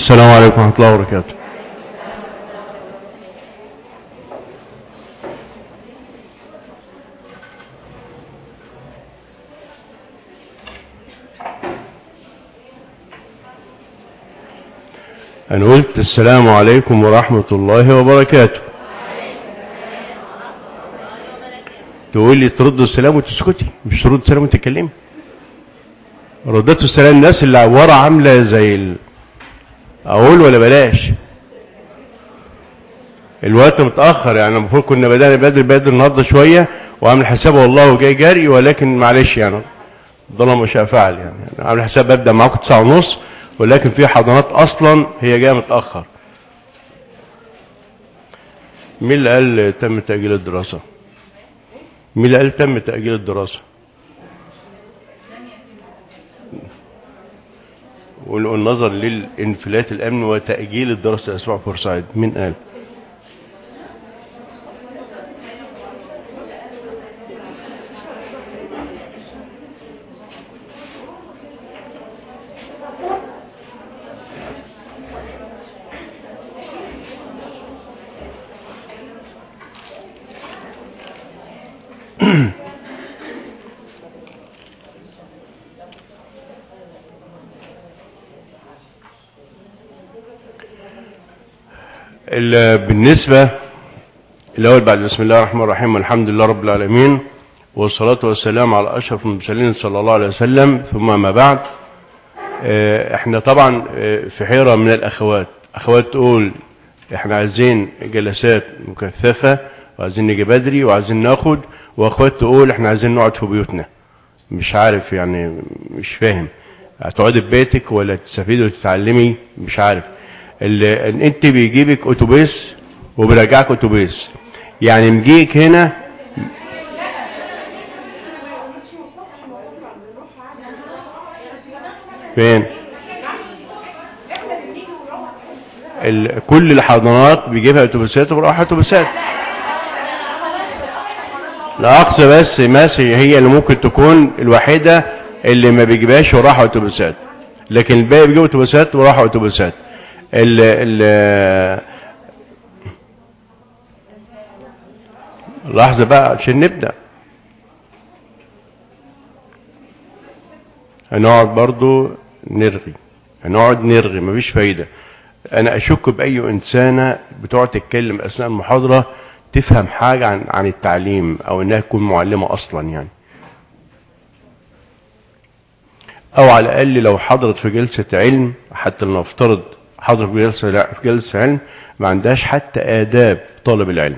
السلام عليكم ورحمة الله وبركاته أنا قلت السلام عليكم ورحمة الله وبركاته تقول لي ترد السلام وتسكتي مش ترد السلام وتتكلمي ردت السلام الناس اللي ورا عاملة زي ال... اقول ولا بلاش الوقت متأخر يعني المفروض كنا بدأنا بدري بدري النهاردة شوية وعامل حساب والله جاي جري ولكن معلش يعني ضل ما شاء فعل يعني عامل حساب ببدأ معاكم تسعة ونص ولكن في حضانات اصلا هي جايه متأخر مين اللي قال تم تأجيل الدراسة مين اللي قال تم تأجيل الدراسة والنظر للانفلات الامن وتأجيل الدراسة اسمع بورسعيد مين قال بالنسبة الأول بعد بسم الله الرحمن الرحيم والحمد لله رب العالمين والصلاة والسلام على أشرف المرسلين صلى الله عليه وسلم ثم ما بعد احنا طبعا في حيرة من الأخوات أخوات تقول احنا عايزين جلسات مكثفة وعايزين نيجي بدري وعايزين ناخد وأخوات تقول احنا عايزين نقعد في بيوتنا مش عارف يعني مش فاهم هتقعدي في بيتك ولا تستفيدي وتتعلمي مش عارف اللي انت بيجيبك اتوبيس وبيرجعك اتوبيس يعني مجيك هنا فين ال... كل الحضانات بيجيبها اتوبيسات وبروح اتوبيسات لا اقصى بس ماشي هي اللي ممكن تكون الوحيده اللي ما بيجيبهاش وراحوا اتوبيسات لكن الباقي بيجيبوا اتوبيسات وراحوا اتوبيسات ال ال لحظة بقى عشان نبدأ هنقعد برضو نرغي هنقعد نرغي مفيش فايدة انا اشك باي انسانة بتقعد تتكلم اثناء المحاضرة تفهم حاجة عن, عن التعليم او انها تكون معلمة اصلا يعني او على الاقل لو حضرت في جلسة علم حتى لو نفترض حضر في جلسة, في جلسة علم ما عندهاش حتى آداب طالب العلم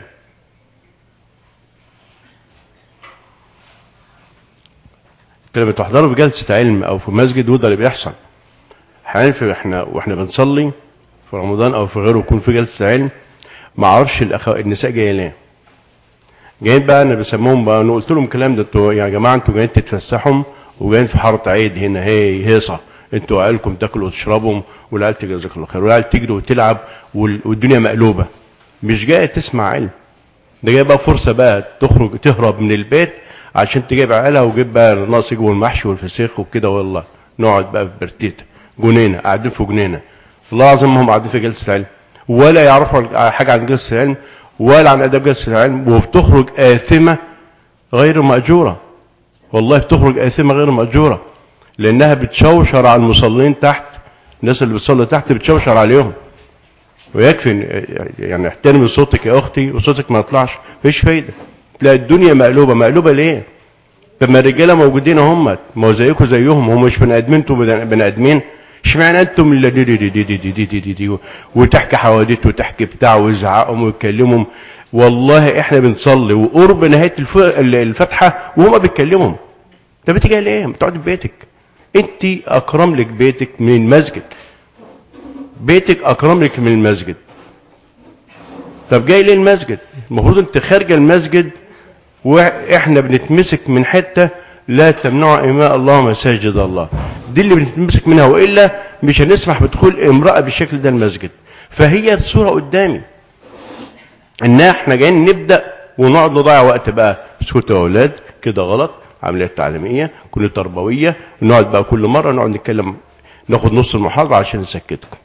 لما تحضروا في جلسة علم أو في مسجد وده اللي بيحصل احنا احنا واحنا بنصلي في رمضان أو في غيره يكون في جلسة علم ما اعرفش الأخو... النساء جايه ليه جايين بقى انا بسموهم بقى انا قلت لهم الكلام ده انتوا يا جماعه انتوا جايين تتفسحوا وجايين في حاره عيد هنا هي هيصه انتوا عيالكم تاكلوا وتشربوا والعيال تجزاك الله خير والعيال تجري وتلعب والدنيا مقلوبه مش جاي تسمع علم ده جاي بقى فرصه بقى تخرج تهرب من البيت عشان تجيب عيالها وجيب بقى ناقص يجيبوا المحشي والفسيخ وكده والله نقعد بقى في برتيتا جنينه قاعدين في جنينه والله العظيم هم قاعدين في جلسه علم ولا يعرفوا حاجه عن جلسه العلم ولا عن اداب جلسه العلم وبتخرج آثمه غير مأجوره والله بتخرج آثمه غير مأجوره لانها بتشوشر على المصلين تحت الناس اللي بتصلي تحت بتشوشر عليهم ويكفي يعني احترمي صوتك يا اختي وصوتك ما يطلعش مفيش فايده تلاقي الدنيا مقلوبه مقلوبه ليه طب ما الرجاله موجودين هم ما هو زيكم زيهم هم مش بني ادمين انتوا بني ادمين اشمعنى انتم اللي دي دي دي دي دي دي دي دي دي وتحكي حواديت وتحكي بتاع ويزعقهم ويتكلمهم والله احنا بنصلي وقرب نهايه الفتحه وهما بيتكلموا ده بتيجي ليه؟ بتقعد في بيتك انت اكرم لك بيتك من المسجد بيتك اكرم لك من المسجد طب جاي ليه المسجد المفروض انت خارجه المسجد واحنا بنتمسك من حته لا تمنع اماء الله مساجد الله دي اللي بنتمسك منها والا مش هنسمح بدخول امراه بالشكل ده المسجد فهي الصوره قدامي ان احنا جايين نبدا ونقعد نضيع وقت بقى اسكتوا يا اولاد كده غلط عمليات تعليميه كل تربويه ونقعد بقى كل مره نقعد نتكلم ناخد نص المحاضره عشان نسكتكم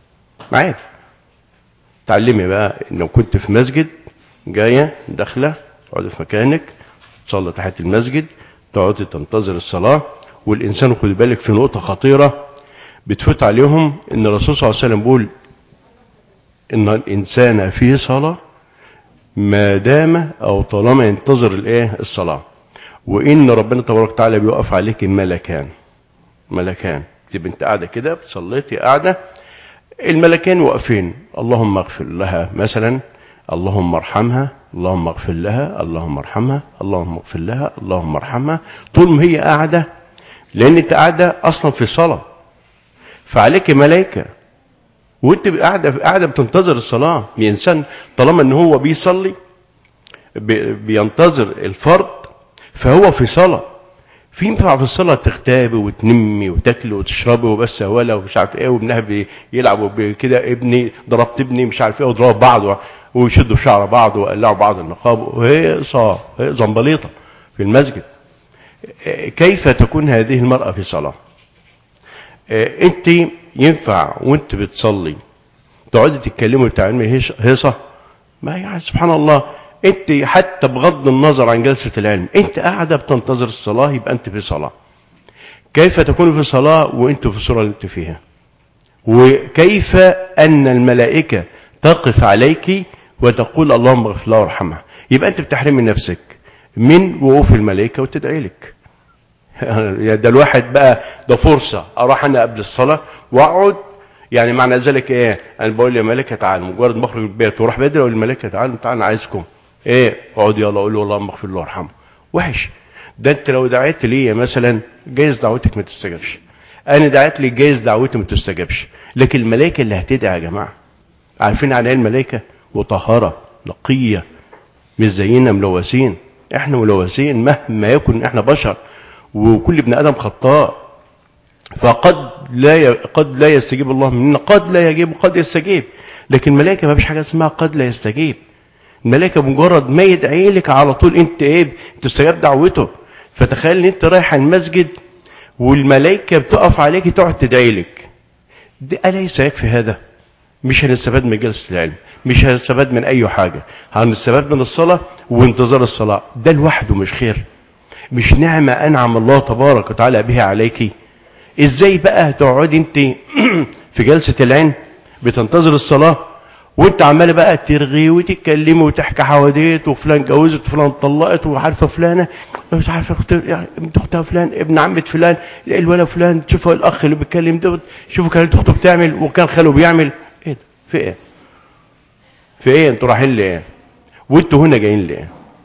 عيب تعلمي بقى لو كنت في مسجد جاية داخلة تقعدي في مكانك تصلي تحت المسجد تقعدي تنتظر الصلاة والإنسان خد بالك في نقطة خطيرة بتفوت عليهم إن الرسول صلى الله عليه وسلم بيقول إن الإنسان في صلاة ما دام أو طالما ينتظر الإيه الصلاة وإن ربنا تبارك وتعالى بيوقف عليك ملكان ملكان تبقى أنت قاعدة كده صليتي قاعدة الملكين واقفين اللهم اغفر لها مثلا اللهم ارحمها اللهم اغفر لها اللهم ارحمها اللهم اغفر لها اللهم ارحمها طول ما هي قاعدة لأن أنت قاعدة أصلا في صلاة فعليك ملائكة وانت قاعدة قاعدة بتنتظر الصلاة الإنسان طالما ان هو بيصلي بينتظر الفرض فهو في صلاة في ينفع في الصلاة تغتابي وتنمي وتاكلي وتشربي وبس ولا ومش عارف ايه وابنها بيلعبوا كده ابني ضربت ابني مش عارف ايه وضربوا بعض ويشدوا في شعر بعض ويقلعوا بعض النقاب وهي صلاة هي زنبليطة في المسجد كيف تكون هذه المرأة في صلاة انت ينفع وانت بتصلي تقعدي تتكلمي وتعملي هيصة ما يعني سبحان الله انت حتى بغض النظر عن جلسة العلم انت قاعدة بتنتظر الصلاة يبقى انت في صلاة كيف تكون في صلاة وانت في الصورة اللي انت فيها وكيف ان الملائكة تقف عليك وتقول اللهم اغفر لها وارحمها يبقى انت بتحرمي نفسك من وقوف الملائكة وتدعي لك ده الواحد بقى ده فرصة اروح انا قبل الصلاة واقعد يعني معنى ذلك ايه انا بقول يا ملائكة تعالوا مجرد ما اخرج البيت واروح بدري اقول للملائكة تعالوا تعالوا انا عايزكم ايه اقعد يلا قول له اللهم اغفر له وارحمه وحش ده انت لو دعيت لي مثلا جايز دعوتك ما تستجابش انا دعيت لي جايز دعوتي ما تستجابش لكن الملائكة اللي هتدعي يا جماعة عارفين عن ايه الملائكة مطهرة نقية مش زينا ملوثين احنا ملوثين مهما يكن احنا بشر وكل ابن ادم خطاء فقد لا ي... قد لا يستجيب الله مننا قد لا يجيب وقد يستجيب لكن الملائكه ما فيش حاجه اسمها قد لا يستجيب الملائكه مجرد ما يدعي لك على طول انت ايه تستجاب دعوته فتخيل ان انت رايح المسجد والملائكه بتقف عليك تقعد تدعي لك ده اليس يكفي هذا مش هنستفاد من جلسه العلم مش هنستفاد من اي حاجه هنستفاد من الصلاه وانتظار الصلاه ده لوحده مش خير مش نعمه انعم الله تبارك وتعالى بها عليكِ ازاي بقى تقعدي انت في جلسة العين بتنتظر الصلاة وانت عماله بقى ترغي وتتكلمي وتحكي حواديت وفلان جوزت وفلان طلقت وعارفه فلانه مش عارفه اخت يعني اختها فلان ابن عمه فلان الولد فلان شوفوا الاخ اللي بيتكلم ده شوفوا كانت اخته بتعمل وكان خاله بيعمل ايه ده في ايه في ايه انتوا رايحين ليه وانتوا هنا جايين ليه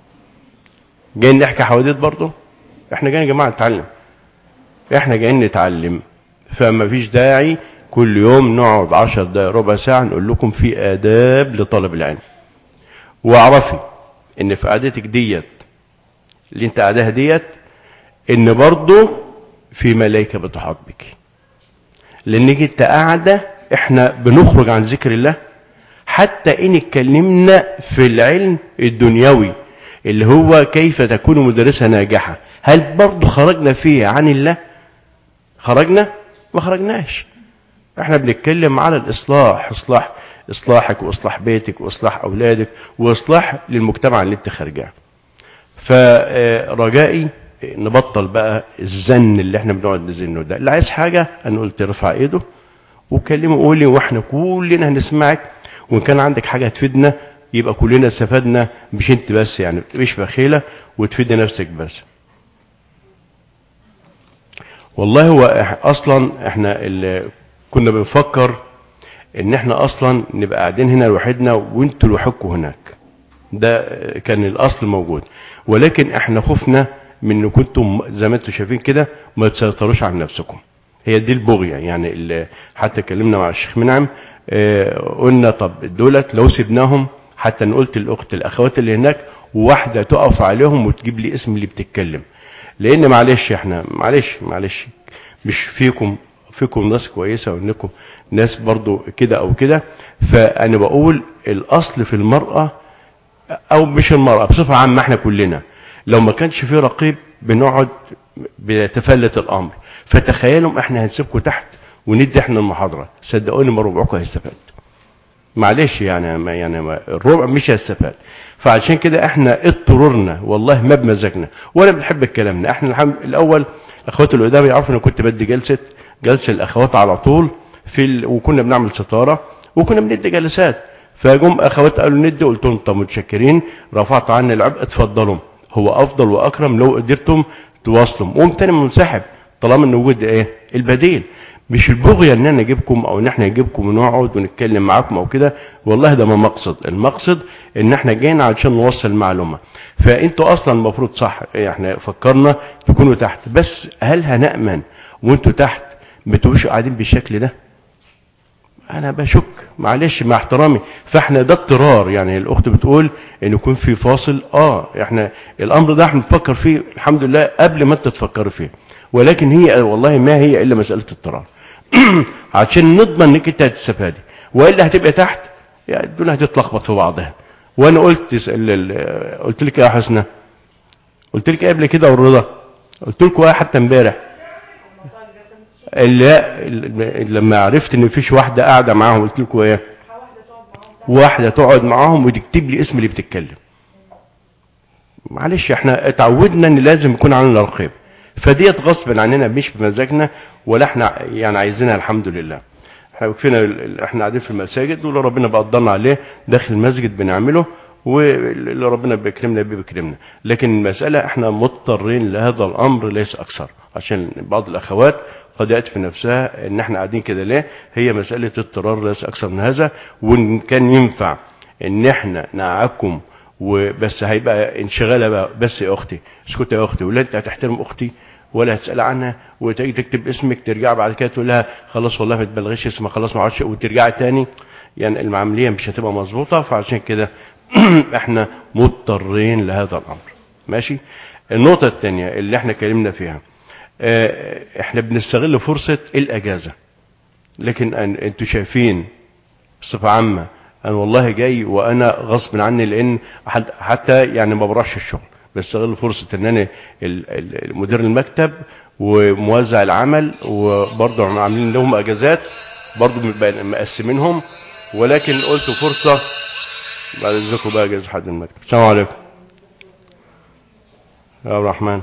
جايين نحكي حواديت برضه احنا جايين يا جماعه نتعلم احنا جايين نتعلم فما فيش داعي كل يوم نقعد عشر دقايق ربع ساعة نقول لكم في آداب لطلب العلم واعرفي ان في قعدتك ديت اللي انت قاعدها ديت ان برضه في ملائكة بتحاط بك لانك انت قاعدة احنا بنخرج عن ذكر الله حتى ان اتكلمنا في العلم الدنيوي اللي هو كيف تكون مدرسة ناجحة هل برضه خرجنا فيه عن الله خرجنا ما خرجناش احنا بنتكلم على الاصلاح اصلاح اصلاحك واصلاح بيتك واصلاح اولادك واصلاح للمجتمع اللي انت خارجاه فرجائي نبطل بقى الزن اللي احنا بنقعد نزنه ده اللي عايز حاجه انا قلت ارفع ايده وكلمه قولي واحنا كلنا هنسمعك وان كان عندك حاجه تفيدنا يبقى كلنا استفدنا مش انت بس يعني مش بخيله وتفيد نفسك بس والله هو اصلا احنا اللي كنا بنفكر ان احنا اصلا نبقى قاعدين هنا لوحدنا وانتوا لوحدكم هناك ده كان الاصل موجود ولكن احنا خفنا من ان كنتم زي ما انتم شايفين كده ما تسيطروش على نفسكم هي دي البغية يعني اللي حتى اتكلمنا مع الشيخ منعم اه قلنا طب دولت لو سيبناهم حتى انا قلت الاخت الاخوات اللي هناك واحده تقف عليهم وتجيب لي اسم اللي بتتكلم لان معلش احنا معلش معلش مش فيكم فيكم ناس كويسه وانكم ناس برضو كده او كده فانا بقول الاصل في المراه او مش المراه بصفه عامه احنا كلنا لو ما كانش في رقيب بنقعد بيتفلت الامر فتخيلوا احنا هنسيبكم تحت وندي احنا المحاضره صدقوني ما ربعكم هيستفاد معلش يعني ما يعني ما الربع مش هيستفاد فعشان كده احنا اضطررنا والله ما بمزاجنا ولا بنحب الكلام ده احنا الحمد الاول الاخوات اللي قدامي يعرفوا ان كنت بدي جلسه جلسه الاخوات على طول في ال... وكنا بنعمل ستاره وكنا بندي جلسات فجم اخوات قالوا ندي قلت لهم طب متشكرين رفعت عني العبء اتفضلوا هو افضل واكرم لو قدرتم تواصلوا قوم تاني منسحب طالما ان وجود ايه البديل مش البغية ان انا اجيبكم او ان احنا نجيبكم ونقعد ونتكلم معاكم او كده والله ده ما مقصد المقصد ان احنا جايين علشان نوصل معلومة فانتوا اصلا المفروض صح احنا فكرنا تكونوا تحت بس هل هنأمن وانتوا تحت بتبقوش قاعدين بالشكل ده انا بشك معلش مع احترامي فاحنا ده اضطرار يعني الاخت بتقول ان يكون في فاصل اه احنا الامر ده احنا بنفكر فيه الحمد لله قبل ما انت تفكري فيه ولكن هي والله ما هي الا مساله اضطرار عشان نضمن انك انت هتستفادي والا هتبقى تحت يعني الدنيا هتتلخبط في بعضها وانا قلت قلت لك يا حسنه قلت لك قبل كده والرضا قلت لكم حتى امبارح اللي لما عرفت ان مفيش واحده قاعده معاهم قلت لكم ايه واحده تقعد معاهم وتكتب لي اسم اللي بتتكلم معلش احنا اتعودنا ان لازم يكون عندنا رقيب فديت غصب عننا مش بمزاجنا ولا احنا يعني عايزينها الحمد لله احنا فينا احنا قاعدين في المساجد واللي ربنا بقدرنا عليه داخل المسجد بنعمله واللي ربنا بيكرمنا بيه بيكرمنا لكن المسألة احنا مضطرين لهذا الأمر ليس أكثر عشان بعض الأخوات قد يأتي في نفسها ان احنا قاعدين كده ليه هي مسألة اضطرار ليس أكثر من هذا وإن كان ينفع ان احنا نعاكم وبس هيبقى انشغالها بقى بس يا اختي اسكت يا اختي ولا انت هتحترم اختي ولا هتسال عنها وتيجي تكتب اسمك ترجع بعد كده تقول لها خلاص والله ما تبلغيش اسمها خلاص ما عادش وترجعي تاني يعني المعامليه مش هتبقى مظبوطه فعشان كده احنا مضطرين لهذا الامر ماشي النقطه الثانيه اللي احنا اتكلمنا فيها اه احنا بنستغل فرصه الاجازه لكن انتوا شايفين بصفه عامه انا والله جاي وانا غصب عني لان حتى يعني ما بروحش الشغل بستغل فرصه ان انا مدير المكتب وموزع العمل وبرضه عاملين لهم اجازات برضه مقسمينهم ولكن قلت فرصه بعد اذنكم بقى اجازه حد من المكتب السلام عليكم يا عبد الرحمن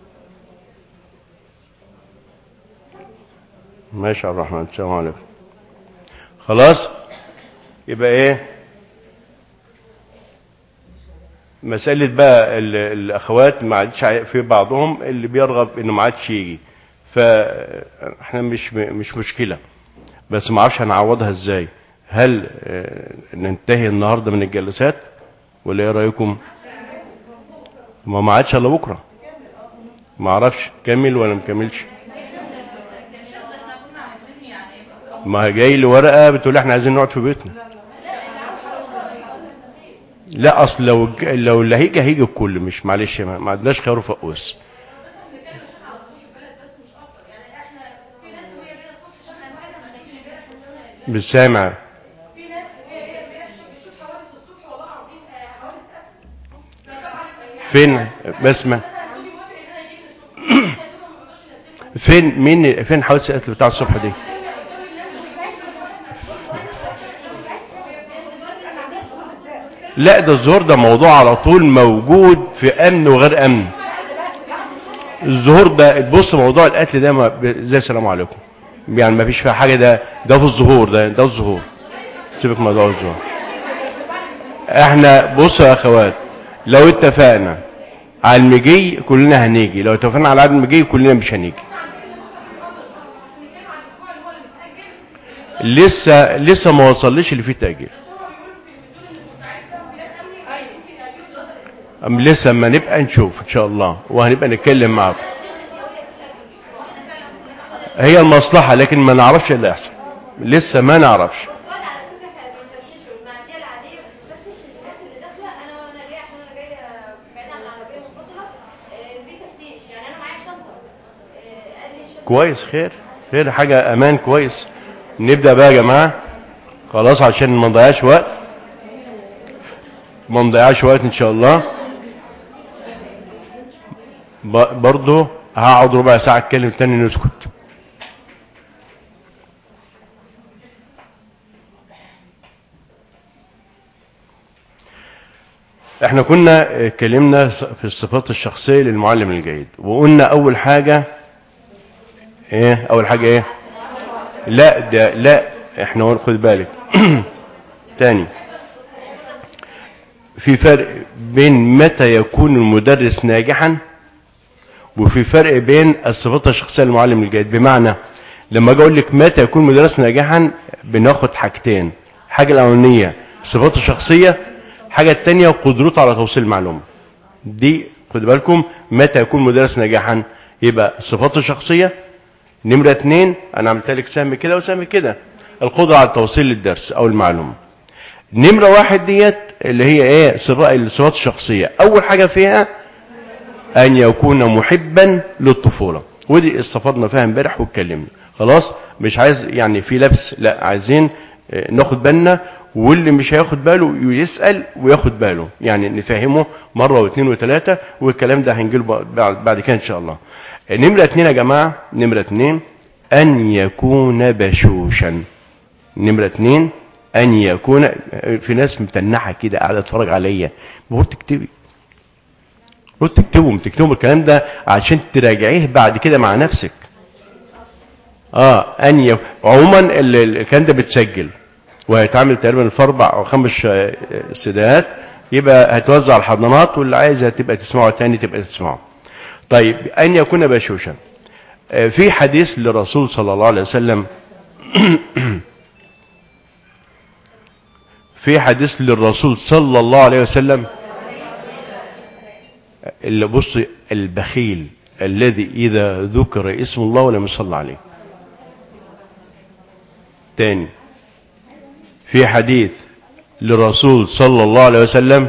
ماشي يا عبد الرحمن السلام عليكم خلاص يبقى ايه مسألة بقى الأخوات ما عادش في بعضهم اللي بيرغب إنه ما عادش يجي فإحنا مش مش مشكلة بس ما اعرفش هنعوضها إزاي هل ننتهي النهاردة من الجلسات ولا إيه رأيكم؟ ما ما عادش إلا بكرة ما أعرفش كمل ولا مكملش ما جاي لي ورقة بتقول احنا عايزين نقعد في بيتنا لا اصل لو لو اللي هيجي هيجي الكل مش معلش ما عندناش خيار وفقوس مش سامع فين بسمة فين مين فين حوادث القتل بتاع الصبح دي لا ده الظهور ده موضوع على طول موجود في امن وغير امن الظهور ده تبص موضوع القتل ده ما زي السلام عليكم يعني ما فيش فيها حاجه ده ده في الظهور ده ده الظهور سيبك موضوع الظهور احنا بصوا يا اخوات لو اتفقنا على المجي كلنا هنيجي لو اتفقنا على عدد المجي كلنا مش هنيجي لسه لسه ما وصلش اللي فيه تاجيل أم لسه ما نبقى نشوف ان شاء الله وهنبقى نتكلم معاكم هي المصلحة لكن ما نعرفش اللي يحصل لسه ما نعرفش كويس خير خير حاجة امان كويس نبدأ بقى يا جماعة خلاص عشان ما نضيعش وقت ما نضيعش وقت ان شاء الله برضه هقعد ربع ساعة اتكلم تاني نسكت احنا كنا اتكلمنا في الصفات الشخصية للمعلم الجيد وقلنا اول حاجة ايه اول حاجة ايه لا ده لا احنا خد بالك تاني في فرق بين متى يكون المدرس ناجحا وفي فرق بين الصفات الشخصية للمعلم الجيد بمعنى لما اجي اقول لك متى يكون مدرس ناجحا بناخد حاجتين الحاجة الاولانية صفاته الشخصية الحاجة التانية قدرته على توصيل المعلومة دي خد بالكم متى يكون مدرس ناجحا يبقى صفاته الشخصية نمرة اتنين انا عملت لك سهم كده وسهم كده القدرة على توصيل للدرس او المعلومة نمرة واحد ديت اللي هي ايه الصفات الشخصية اول حاجة فيها ان يكون محبا للطفولة ودي استفدنا فيها امبارح واتكلمنا خلاص مش عايز يعني في لبس لا عايزين ناخد بالنا واللي مش هياخد باله يسأل وياخد باله يعني نفهمه مرة واثنين وثلاثة والكلام ده هنجيله بعد كده ان شاء الله نمرة اتنين يا جماعة نمرة اتنين ان يكون بشوشا نمرة اتنين ان يكون في ناس متنحة كده قاعدة تتفرج عليا بقول تكتبي قلت تكتبوا تكتبوا الكلام ده عشان تراجعيه بعد كده مع نفسك اه ان ي... عموما الكلام ده بتسجل وهيتعمل تقريبا في اربع او خمس سيدات يبقى هتوزع الحضانات واللي عايزه تبقى تسمعه تاني تبقى تسمعه طيب ان يكون بشوشا في حديث للرسول صلى الله عليه وسلم في حديث للرسول صلى الله عليه وسلم اللي بص البخيل الذي إذا ذكر اسم الله ولم يصلى عليه تاني في حديث للرسول صلى الله عليه وسلم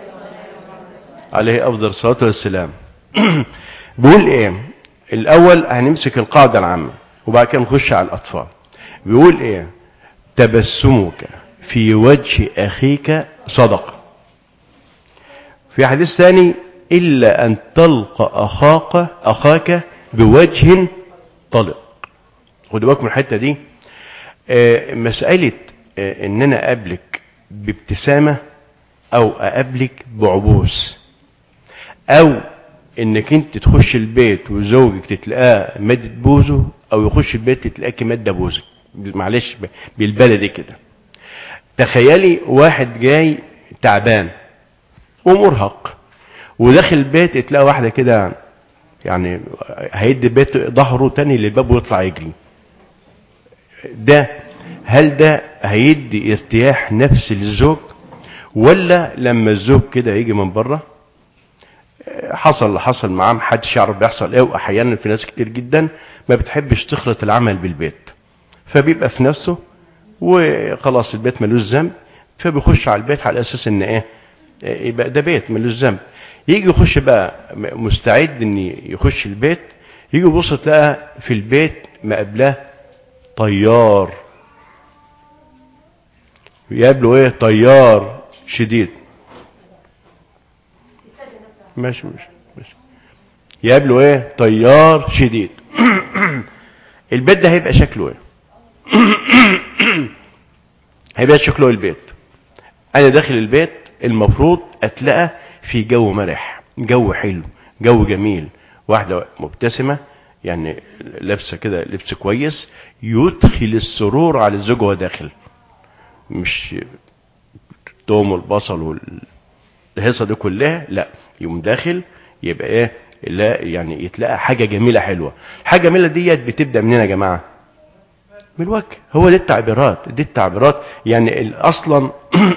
عليه أفضل الصلاة والسلام بيقول إيه الأول هنمسك القاعدة العامة وبعد كده نخش على الأطفال بيقول إيه تبسمك في وجه أخيك صدقة في حديث ثاني إلا أن تلقى أخاك أخاك بوجه طلق خدوا بالكم من الحتة دي آه مسألة آه إن أنا أقابلك بابتسامة أو أقابلك بعبوس أو إنك أنت تخش البيت وزوجك تتلاقاه مادة بوزه أو يخش البيت تتلاقيك مادة بوزك معلش بالبلدي كده تخيلي واحد جاي تعبان ومرهق وداخل البيت تلاقي واحدة كده يعني هيدي بيت ظهره تاني للباب ويطلع يجري ده هل ده هيدي ارتياح نفسي للزوج ولا لما الزوج كده يجي من بره حصل اللي حصل معاه محدش يعرف بيحصل ايه واحيانا في ناس كتير جدا ما بتحبش تخلط العمل بالبيت فبيبقى في نفسه وخلاص البيت ملوش ذنب فبيخش على البيت على اساس ان ايه يبقى ده بيت ملوش ذنب يجي يخش بقى مستعد ان يخش البيت يجي يبص تلاقى في البيت مقابلاه طيار يقابله ايه طيار شديد ماشي ماشي ماشي يقابله ايه طيار شديد البيت ده هيبقى شكله ايه هيبقى شكله البيت انا داخل البيت المفروض اتلقى في جو مرح جو حلو جو جميل واحدة مبتسمة يعني لابسة كده لبس كويس يدخل السرور على الزوج وهو داخل مش التوم والبصل والهيصة دي كلها لا يقوم داخل يبقى ايه لا يعني يتلاقى حاجة جميلة حلوة الحاجة جميلة ديت بتبدأ منين يا جماعة من الوجه هو دي التعبيرات دي التعبيرات يعني اصلا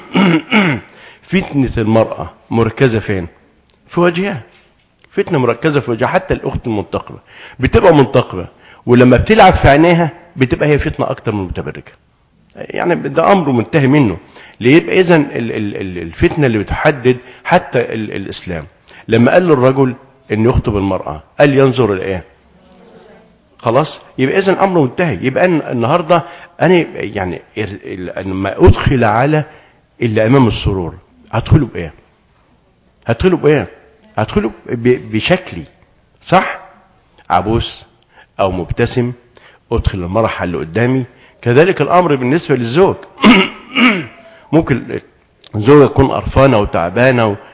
فتنة المرأة مركزة فين في وجهها فتنة مركزة في وجهها حتى الأخت المنتقبة بتبقى منتقبة ولما بتلعب في عينيها بتبقى هي فتنة أكتر من المتبرجة يعني ده أمر منتهي منه ليبقى إذا الفتنة اللي بتحدد حتى ال الإسلام لما قال للرجل أن يخطب المرأة قال ينظر لإيه خلاص يبقى إذا أمر منتهي يبقى النهاردة أنا يعني لما أدخل على اللي أمام السرور هدخله بإيه هدخله بإيه هدخله بشكلي صح عبوس أو مبتسم أدخل المرحلة اللي قدامي كذلك الأمر بالنسبة للزوج ممكن الزوجة تكون قرفانة وتعبانة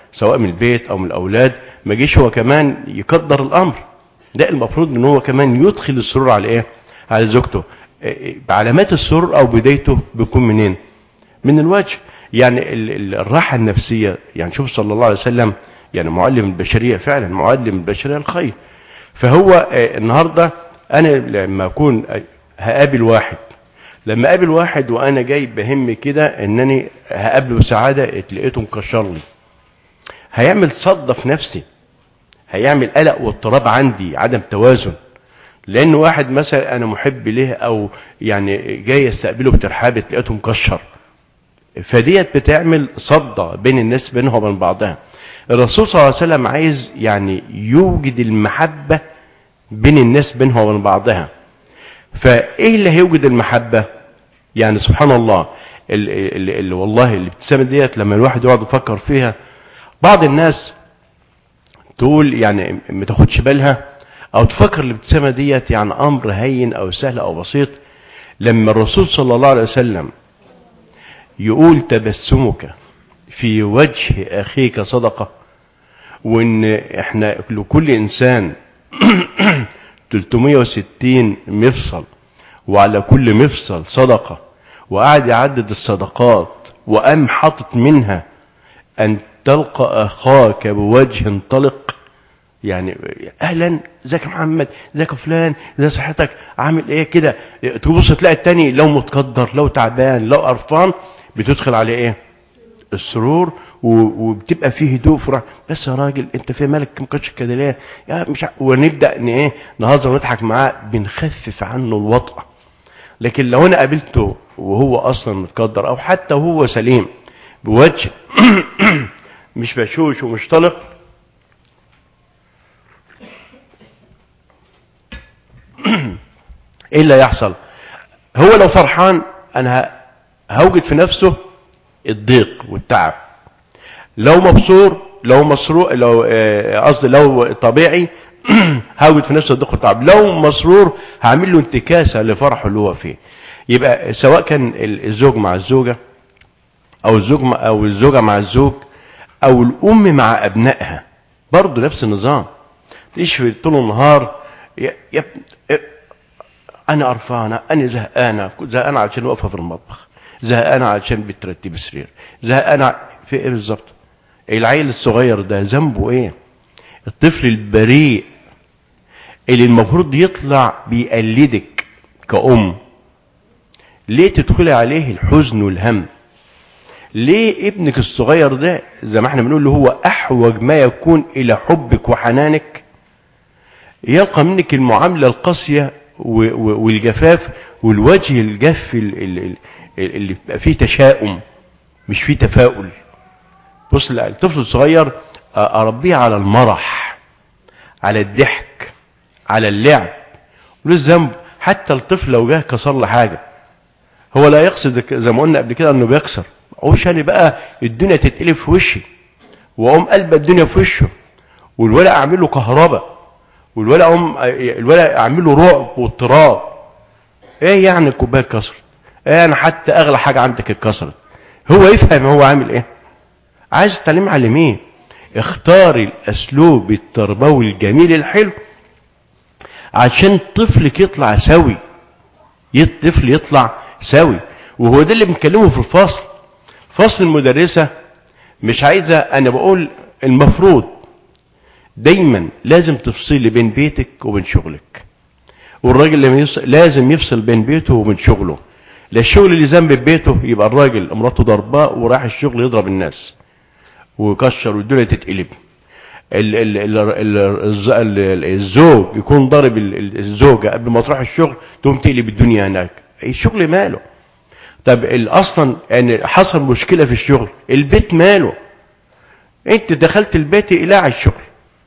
سواء من البيت او من الاولاد ما جيش هو كمان يقدر الامر ده المفروض ان هو كمان يدخل السرور على ايه على زوجته علامات السرور او بدايته بيكون منين من الوجه يعني الراحه النفسيه يعني شوف صلى الله عليه وسلم يعني معلم البشريه فعلا معلم البشريه الخير فهو النهارده انا لما اكون هقابل واحد لما اقابل واحد وانا جاي بهم كده انني هقابله بسعاده لقيته مكشر لي هيعمل صدى في نفسي هيعمل قلق واضطراب عندي عدم توازن لان واحد مثلا انا محب له او يعني جاي استقبله بترحاب لقيته مكشر فديت بتعمل صدى بين الناس بينها وبين بعضها الرسول صلى الله عليه وسلم عايز يعني يوجد المحبة بين الناس بينها وبين بعضها فايه اللي هيوجد المحبة يعني سبحان الله اللي, اللي والله الابتسامة ديت لما الواحد يقعد يفكر فيها بعض الناس تقول يعني ما تاخدش بالها او تفكر الابتسامة ديت يعني امر هين او سهل او بسيط لما الرسول صلى الله عليه وسلم يقول تبسمك في وجه اخيك صدقة وان احنا لكل انسان 360 مفصل وعلى كل مفصل صدقة وقعد يعدد الصدقات وقام حاطط منها ان تلقى اخاك بوجه طلق يعني اهلا ازيك يا محمد ازيك يا فلان ازي صحتك عامل ايه كده تبص تلاقي التاني لو متقدر لو تعبان لو قرفان بتدخل عليه ايه السرور وبتبقى فيه هدوء فرح بس يا راجل انت في مالك مكشف كده ليه يا مش ع... ونبدا ان ايه نهزر ونضحك معاه بنخفف عنه الوطأ لكن لو انا قابلته وهو اصلا متقدر او حتى وهو سليم بوجه مش بشوش ومش طلق ايه اللي هيحصل هو لو فرحان انا هوجد في نفسه الضيق والتعب لو مبسور لو مسرور لو قصدي لو طبيعي هوجد في نفسه الضيق والتعب لو مسرور هعمل له انتكاسه لفرحه اللي هو فيه يبقى سواء كان الزوج مع الزوجه او الزوج مع او الزوجه مع الزوج او الام مع ابنائها برضه نفس النظام تعيش طول النهار يا يا انا قرفانه انا زهقانه زهقانه عشان واقفه في المطبخ زهقانه عشان بترتب السرير زهقانه في ايه بالظبط العيل الصغير ده ذنبه ايه الطفل البريء اللي المفروض يطلع بيقلدك كأم ليه تدخلي عليه الحزن والهم ليه ابنك الصغير ده زي ما احنا بنقول له هو احوج ما يكون الى حبك وحنانك يلقى منك المعاملة القاسية والجفاف والوجه الجف اللي بيبقى فيه تشاؤم مش فيه تفاؤل بص الطفل الصغير اربيه على المرح على الضحك على اللعب له الذنب حتى الطفل لو جه كسر له حاجه هو لا يقصد زي ما قلنا قبل كده انه بيكسر عشان بقى الدنيا تتقلب في وشي واقوم قلب الدنيا في وشه والولد اعمل له كهرباء والولد اقوم الولد اعمل له رعب واضطراب ايه يعني الكوبايه اتكسرت ايه يعني حتى اغلى حاجه عندك اتكسرت هو يفهم هو عامل ايه عايز تعليم علميه اختاري الاسلوب التربوي الجميل الحلو عشان طفلك يطلع سوي الطفل يطلع سوي وهو ده اللي بنكلمه في الفصل فصل المدرسة مش عايزة انا بقول المفروض دايما لازم تفصلي بين بيتك وبين شغلك والراجل لما يفصل لازم يفصل بين بيته وبين شغله لا الشغل اللي ذنب بيته يبقى الراجل مراته ضرباه وراح الشغل يضرب الناس ويكشر والدنيا تتقلب ال ال ال ال الزوج يكون ضارب الزوجة قبل ما تروح الشغل تقوم تقلب الدنيا هناك الشغل ماله طب اصلا يعني حصل مشكلة في الشغل البيت ماله انت دخلت البيت اقلع الشغل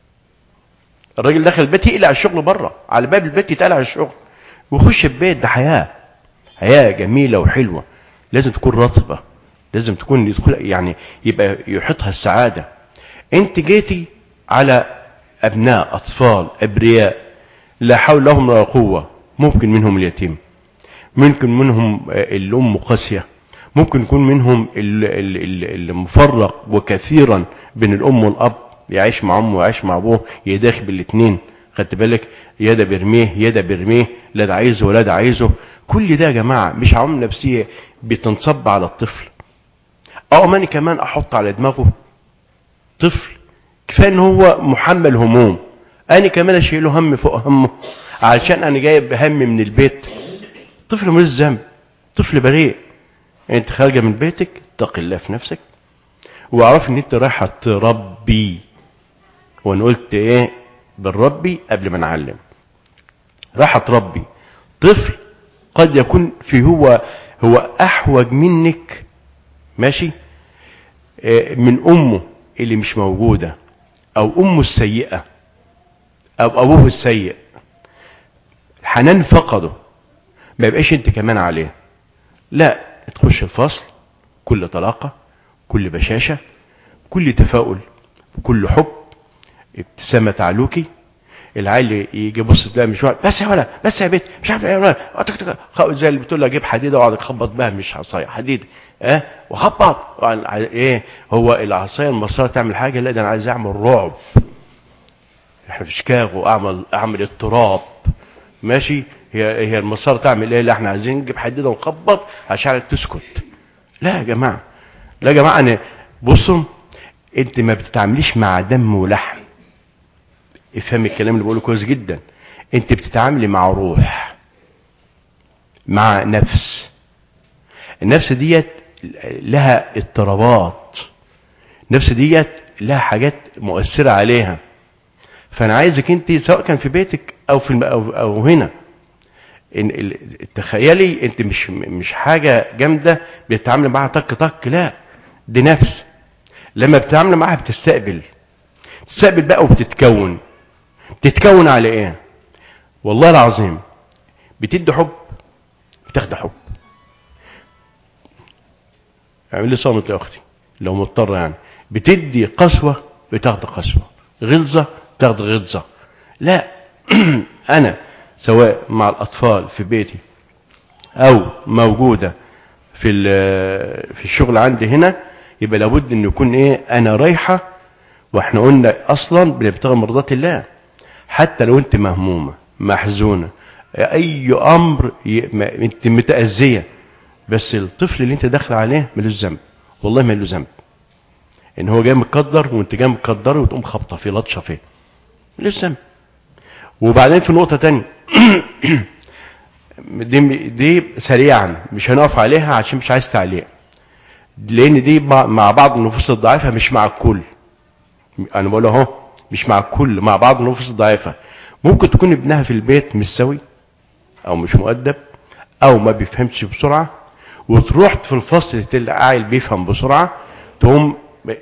الراجل دخل البيت يقلع الشغل بره على باب البيت يتقلع الشغل ويخش البيت ده حياة حياة جميلة وحلوة لازم تكون رطبة لازم تكون يدخل يعني يبقى يحطها السعادة انت جيتي على ابناء اطفال ابرياء لا حول لهم ولا قوة ممكن منهم اليتيم ممكن منهم الام قاسية ممكن يكون منهم اللي مفرق وكثيرا بين الام والاب يعيش مع امه ويعيش مع ابوه يداخل بالاثنين خدت بالك يا ده برميه يا ده برميه لا ده عايزه ولا ده عايزه كل ده يا جماعه مش عوامل نفسيه بتنصب على الطفل او ماني كمان احط على دماغه طفل كفايه ان هو محمل هموم انا كمان اشيله هم فوق همه علشان انا جايب هم من البيت طفل ملوش ذنب طفل بريء انت خارجه من بيتك اتق الله في نفسك واعرف ان انت رايحه تربي وانا قلت ايه بالربي قبل ما نعلم رايحه تربي طفل قد يكون في هو هو احوج منك ماشي من امه اللي مش موجوده او امه السيئه او ابوه السيء الحنان فقده ما يبقاش انت كمان عليه لا تخش الفصل كل طلاقه كل بشاشه كل تفاؤل كل حب ابتسامه تعلوكي العيل يجي يبص تلاقي مش واحد بس يا ولا بس يا بيت مش عارف ايه زي اللي بتقول له جيب حديده واقعد اخبط بها مش عصايه حديده اه وخبط ايه هو العصايه المصريه تعمل حاجه لا ده انا عايز اعمل رعب احنا في شيكاغو اعمل اعمل اضطراب ماشي هي هي المسار تعمل ايه لا احنا عايزين نجيب حديده ونخبط عشان تسكت لا يا جماعه لا يا جماعه انا بصوا انت ما بتتعامليش مع دم ولحم افهم الكلام اللي بقوله كويس جدا انت بتتعاملي مع روح مع نفس النفس ديت لها اضطرابات النفس ديت لها حاجات مؤثرة عليها فانا عايزك انت سواء كان في بيتك او في الم... أو, او هنا إن تخيلي انت مش مش حاجه جامده بتتعامل معاها طق طق لا دي نفس لما بتتعامل معاها بتستقبل بتستقبل بقى وبتتكون بتتكون على ايه والله العظيم بتدي حب بتاخد حب اعمل لي صامت يا اختي لو مضطره يعني بتدي قسوه بتاخد قسوه غلظه تاخد غلظه لا انا سواء مع الاطفال في بيتي او موجوده في في الشغل عندي هنا يبقى لابد ان يكون ايه انا رايحه واحنا قلنا اصلا بنبتغي مرضات الله حتى لو انت مهمومه محزونه اي امر ي... ما... انت متاذيه بس الطفل اللي انت داخل عليه ملوش ذنب والله ملوش ذنب ان هو جاي مقدر وانت جاي مقدره وتقوم خبطه فيه لطشه فيه ملوش ذنب وبعدين في نقطه تانية دي دي سريعا مش هنقف عليها عشان مش عايز تعليق لان دي مع بعض النفوس الضعيفه مش مع الكل انا بقول اهو مش مع الكل مع بعض النفوس الضعيفه ممكن تكون ابنها في البيت مش سوي او مش مؤدب او ما بيفهمش بسرعه وتروح في الفصل تلاقي عيل بيفهم بسرعه تقوم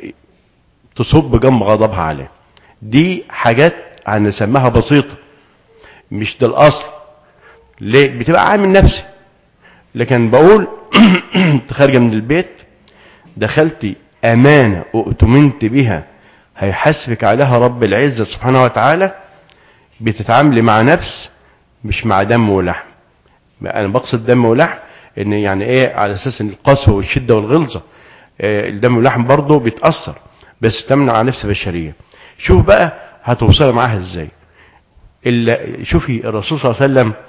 تصب جنب غضبها عليه دي حاجات هنسميها بسيطه مش ده الاصل ليه بتبقى عامل نفسي لكن بقول انت خارجه من البيت دخلتي امانه اؤتمنت بها هيحاسبك عليها رب العزه سبحانه وتعالى بتتعاملي مع نفس مش مع دم ولحم انا بقصد دم ولحم ان يعني ايه على اساس ان القسوه والشده والغلظه إيه الدم واللحم برضه بيتاثر بس تمنع على نفس بشريه شوف بقى هتوصلي معاها ازاي إلا شوفي الرسول صلى الله عليه وسلم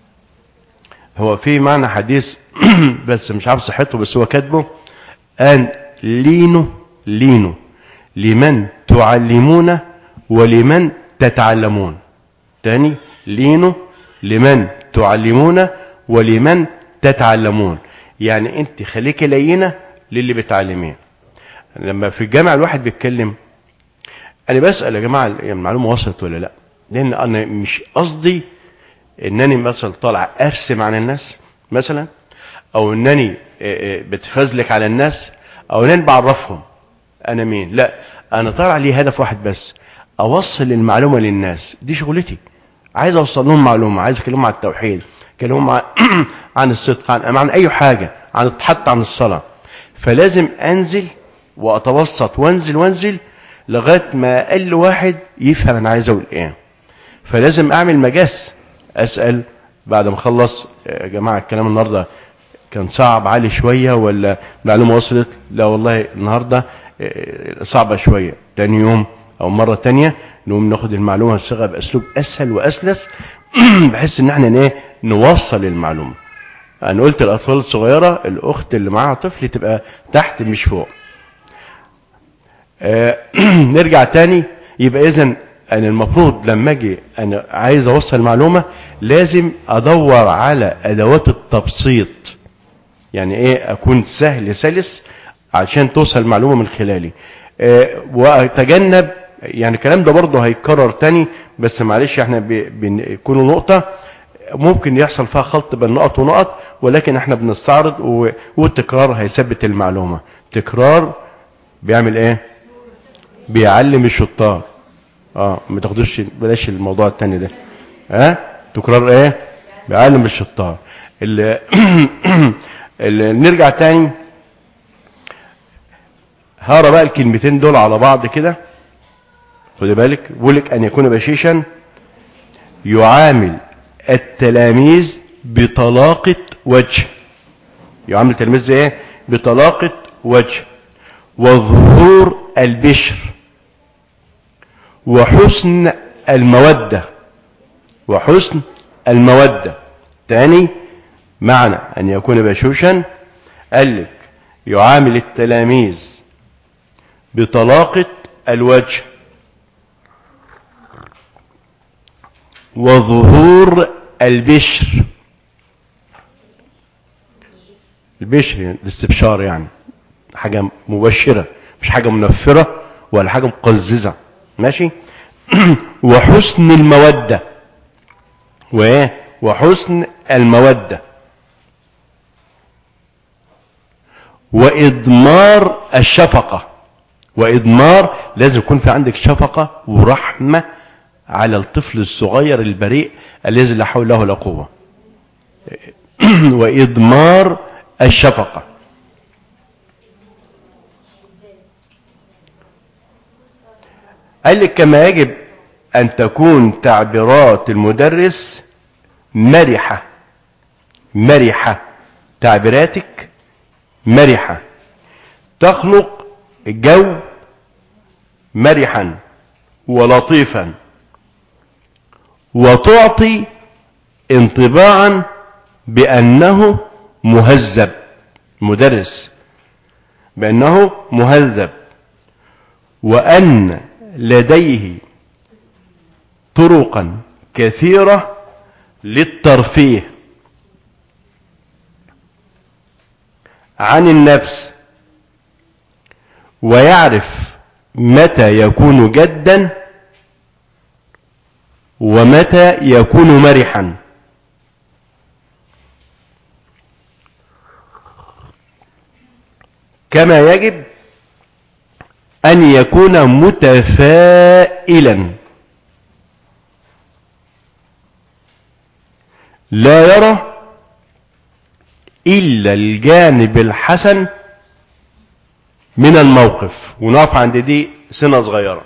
هو في معنى حديث بس مش عارف صحته بس هو كاتبه ان لينوا لينوا لمن تعلمون ولمن تتعلمون تاني لينوا لمن تعلمون ولمن تتعلمون يعني انت خليكي لينه للي بتعلميه لما في الجامعه الواحد بيتكلم انا بسال يا جماعه المعلومه وصلت ولا لا لان انا مش قصدي انني مثلا طالع ارسم عن الناس مثلا او انني بتفزلك على الناس او انني بعرفهم انا مين لا انا طالع لي هدف واحد بس اوصل المعلومه للناس دي شغلتي عايز اوصل لهم معلومه عايز اكلمهم عن التوحيد اكلمهم عن, عن الصدق عن, عن اي حاجه عن حتى عن الصلاه فلازم انزل واتوسط وانزل وانزل لغايه ما اقل واحد يفهم انا عايز اقول ايه فلازم اعمل مجاس اسال بعد ما اخلص يا جماعه الكلام النهارده كان صعب عالي شوية ولا معلومة وصلت لا والله النهاردة آه، صعبة شوية تاني يوم او مرة تانية نقوم ناخد المعلومة الصيغة باسلوب اسهل واسلس بحيث ان احنا ايه نوصل المعلومة انا قلت الاطفال الصغيرة الاخت اللي معاها طفل تبقى تحت مش فوق آه نرجع تاني يبقى اذا انا المفروض لما اجي انا عايز اوصل معلومة لازم ادور على ادوات التبسيط يعني ايه اكون سهل سلس عشان توصل معلومة من خلالي آه واتجنب يعني الكلام ده برضه هيتكرر تاني بس معلش احنا بنكون نقطة ممكن يحصل فيها خلط بين نقط ونقط ولكن احنا بنستعرض والتكرار هيثبت المعلومة تكرار بيعمل ايه بيعلم الشطار اه ما تاخدوش بلاش الموضوع التاني ده ها اه؟ تكرار ايه بيعلم الشطار اللي, اللي نرجع تاني هقرا بقى الكلمتين دول على بعض كده خد بالك بقولك ان يكون بشيشا يعامل التلاميذ بطلاقة وجه يعامل التلاميذ ايه بطلاقة وجه وظهور البشر وحسن المودة وحسن المودة تاني معنى أن يكون بشوشا قال لك يعامل التلاميذ بطلاقة الوجه وظهور البشر البشر يعني الاستبشار يعني حاجة مبشرة مش حاجة منفرة ولا حاجة مقززة ماشي وحسن المودة وايه وحسن المودة وإضمار الشفقة وإضمار لازم يكون في عندك شفقة ورحمة على الطفل الصغير البريء الذي لا حول له ولا قوة وإضمار الشفقة قال لك كما يجب أن تكون تعبيرات المدرس مرحة مرحة تعبيراتك مرحة تخلق جو مرحا ولطيفا وتعطي انطباعا بأنه مهذب مدرس بأنه مهذب وأن لديه طرقا كثيرة للترفيه عن النفس ويعرف متى يكون جدا ومتى يكون مرحا كما يجب أن يكون متفائلا لا يرى إلا الجانب الحسن من الموقف ونقف عند دي سنة صغيرة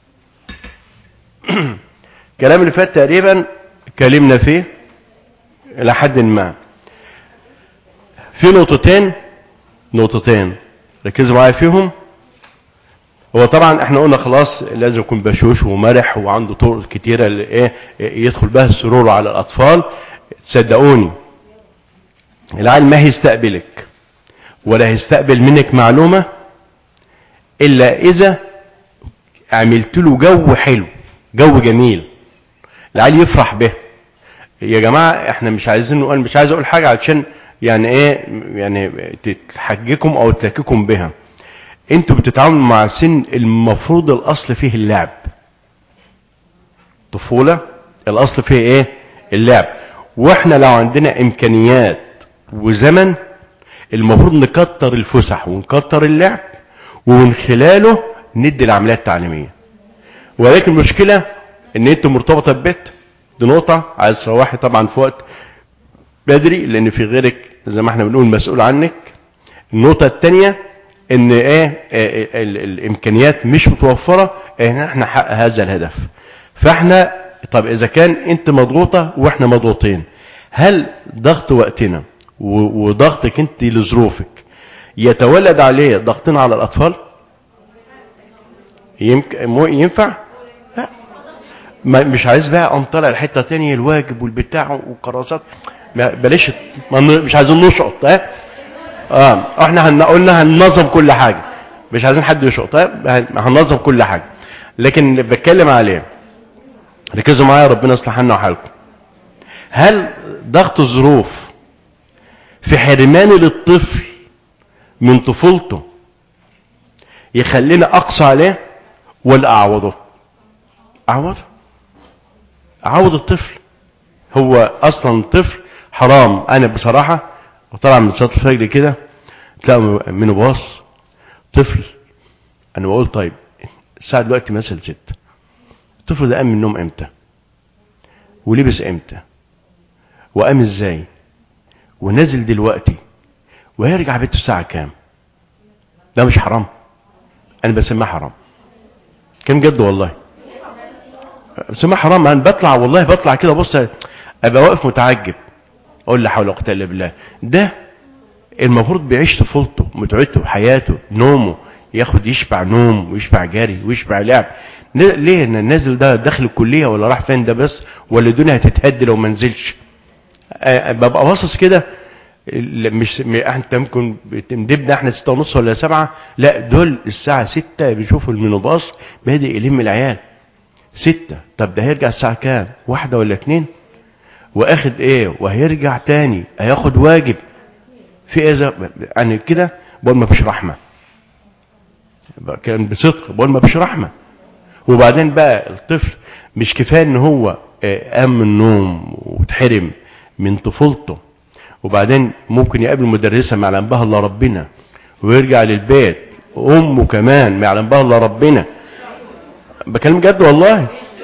الكلام اللي فات تقريبا اتكلمنا فيه إلى حد ما في نقطتين نقطتين ركزوا معايا فيهم هو طبعا احنا قلنا خلاص لازم يكون بشوش ومرح وعنده طرق كتيرة ايه يدخل بها السرور على الاطفال تصدقوني العيل ما هيستقبلك ولا هيستقبل منك معلومة الا اذا عملت له جو حلو جو جميل العيل يفرح به يا جماعة احنا مش عايزين نقول مش عايز اقول حاجة علشان يعني ايه يعني تحجكم او تلككم بها انتوا بتتعاملوا مع سن المفروض الاصل فيه اللعب طفولة الاصل فيه ايه اللعب واحنا لو عندنا امكانيات وزمن المفروض نكتر الفسح ونكتر اللعب ومن خلاله ندي العمليات التعليمية ولكن المشكلة ان انت مرتبطة ببيت دي نقطة عايز تروحي طبعا في وقت بدري لان في غيرك زي ما احنا بنقول مسؤول عنك النقطة الثانية ان ايه, إيه الامكانيات مش متوفرة ان احنا نحقق هذا الهدف فاحنا طب اذا كان انت مضغوطة واحنا مضغوطين هل ضغط وقتنا و- وضغطك انت لظروفك يتولد عليه ضغطين على الاطفال يمكن مو ينفع لا ما مش عايز بقى أقوم طالع الحته تانية الواجب والبتاع والكراسات ما- بلاش ما ن- مش عايزين نشقط ها اه احنا هن- قلنا هننظم كل حاجه مش عايزين حد يشقط ها؟ هن- هننظم كل حاجه لكن اللي بتكلم عليه ركزوا معايا ربنا يصلح لنا وحالكم هل ضغط الظروف في حرمان للطفل من طفولته يخليني اقصى عليه ولا اعوضه اعوضه اعوض الطفل هو اصلا طفل حرام انا بصراحه وطلع من صلاه الفجر كده تلاقوا منه باص طفل انا بقول طيب الساعه دلوقتي مثلا ست الطفل ده قام من النوم امتى ولبس امتى وقام ازاي ونزل دلوقتي وهيرجع بيته الساعه كام ده مش حرام انا بسميه حرام كان جد والله بسميه حرام انا بطلع والله بطلع كده بص ابقى واقف متعجب اقول لا حول ولا قوه الا بالله ده المفروض بيعيش طفولته متعته حياته نومه ياخد يشبع نوم ويشبع جري ويشبع لعب ن- ليه ان النازل ده داخل الكليه ولا راح فين ده بس ولا الدنيا هتتهد لو ما نزلش آه، ببقى باصص كده ال- مش م- انت ممكن بتندبنا احنا ستة ونص ولا سبعة لا دول الساعة ستة بيشوفوا المينوباص بادئ يلم العيال ستة طب ده هيرجع الساعة كام واحدة ولا اتنين واخد ايه وهيرجع تاني هياخد واجب في ايه زي- يعني كده بقول ما فيش رحمة بقى كان بصدق بقول ما فيش رحمة وبعدين بقى الطفل مش كفايه ان هو آه، قام من النوم واتحرم من طفولته وبعدين ممكن يقابل مدرسه ما يعلم بها الا ربنا ويرجع للبيت امه كمان ما يعلم بها الا ربنا بكلم جد والله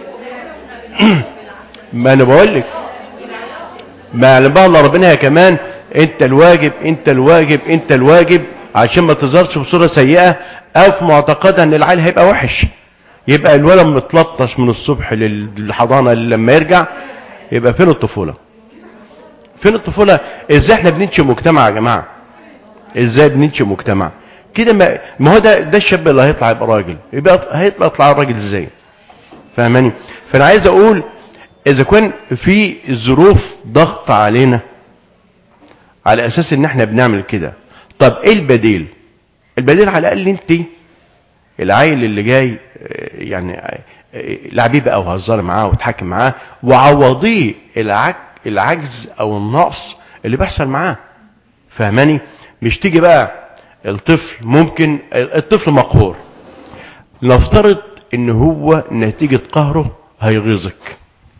ما انا بقول لك ما يعلم بها الا ربنا هي كمان انت الواجب انت الواجب انت الواجب عشان ما تظهرش بصوره سيئه او في معتقدها ان العيل هيبقى وحش يبقى الولد متلطش من الصبح للحضانه لما يرجع يبقى فين الطفوله فين الطفوله ازاي احنا بننشئ مجتمع يا جماعه ازاي بننشئ مجتمع كده ما, ما هو ده ده الشاب اللي هيطلع يبقى راجل يبقى هيطلع يطلع راجل ازاي فاهماني فانا عايز اقول اذا كان في ظروف ضغط علينا على اساس ان احنا بنعمل كده طب ايه البديل البديل على الاقل انت العيل اللي جاي آه، يعني آه، آه، لعبيه بقى وهزري معاه وتحكي معاه وعوضيه العج العجز او النقص اللي بيحصل معاه فاهماني مش تيجي بقى الطفل ممكن الطفل مقهور نفترض ان هو نتيجة قهره هيغيظك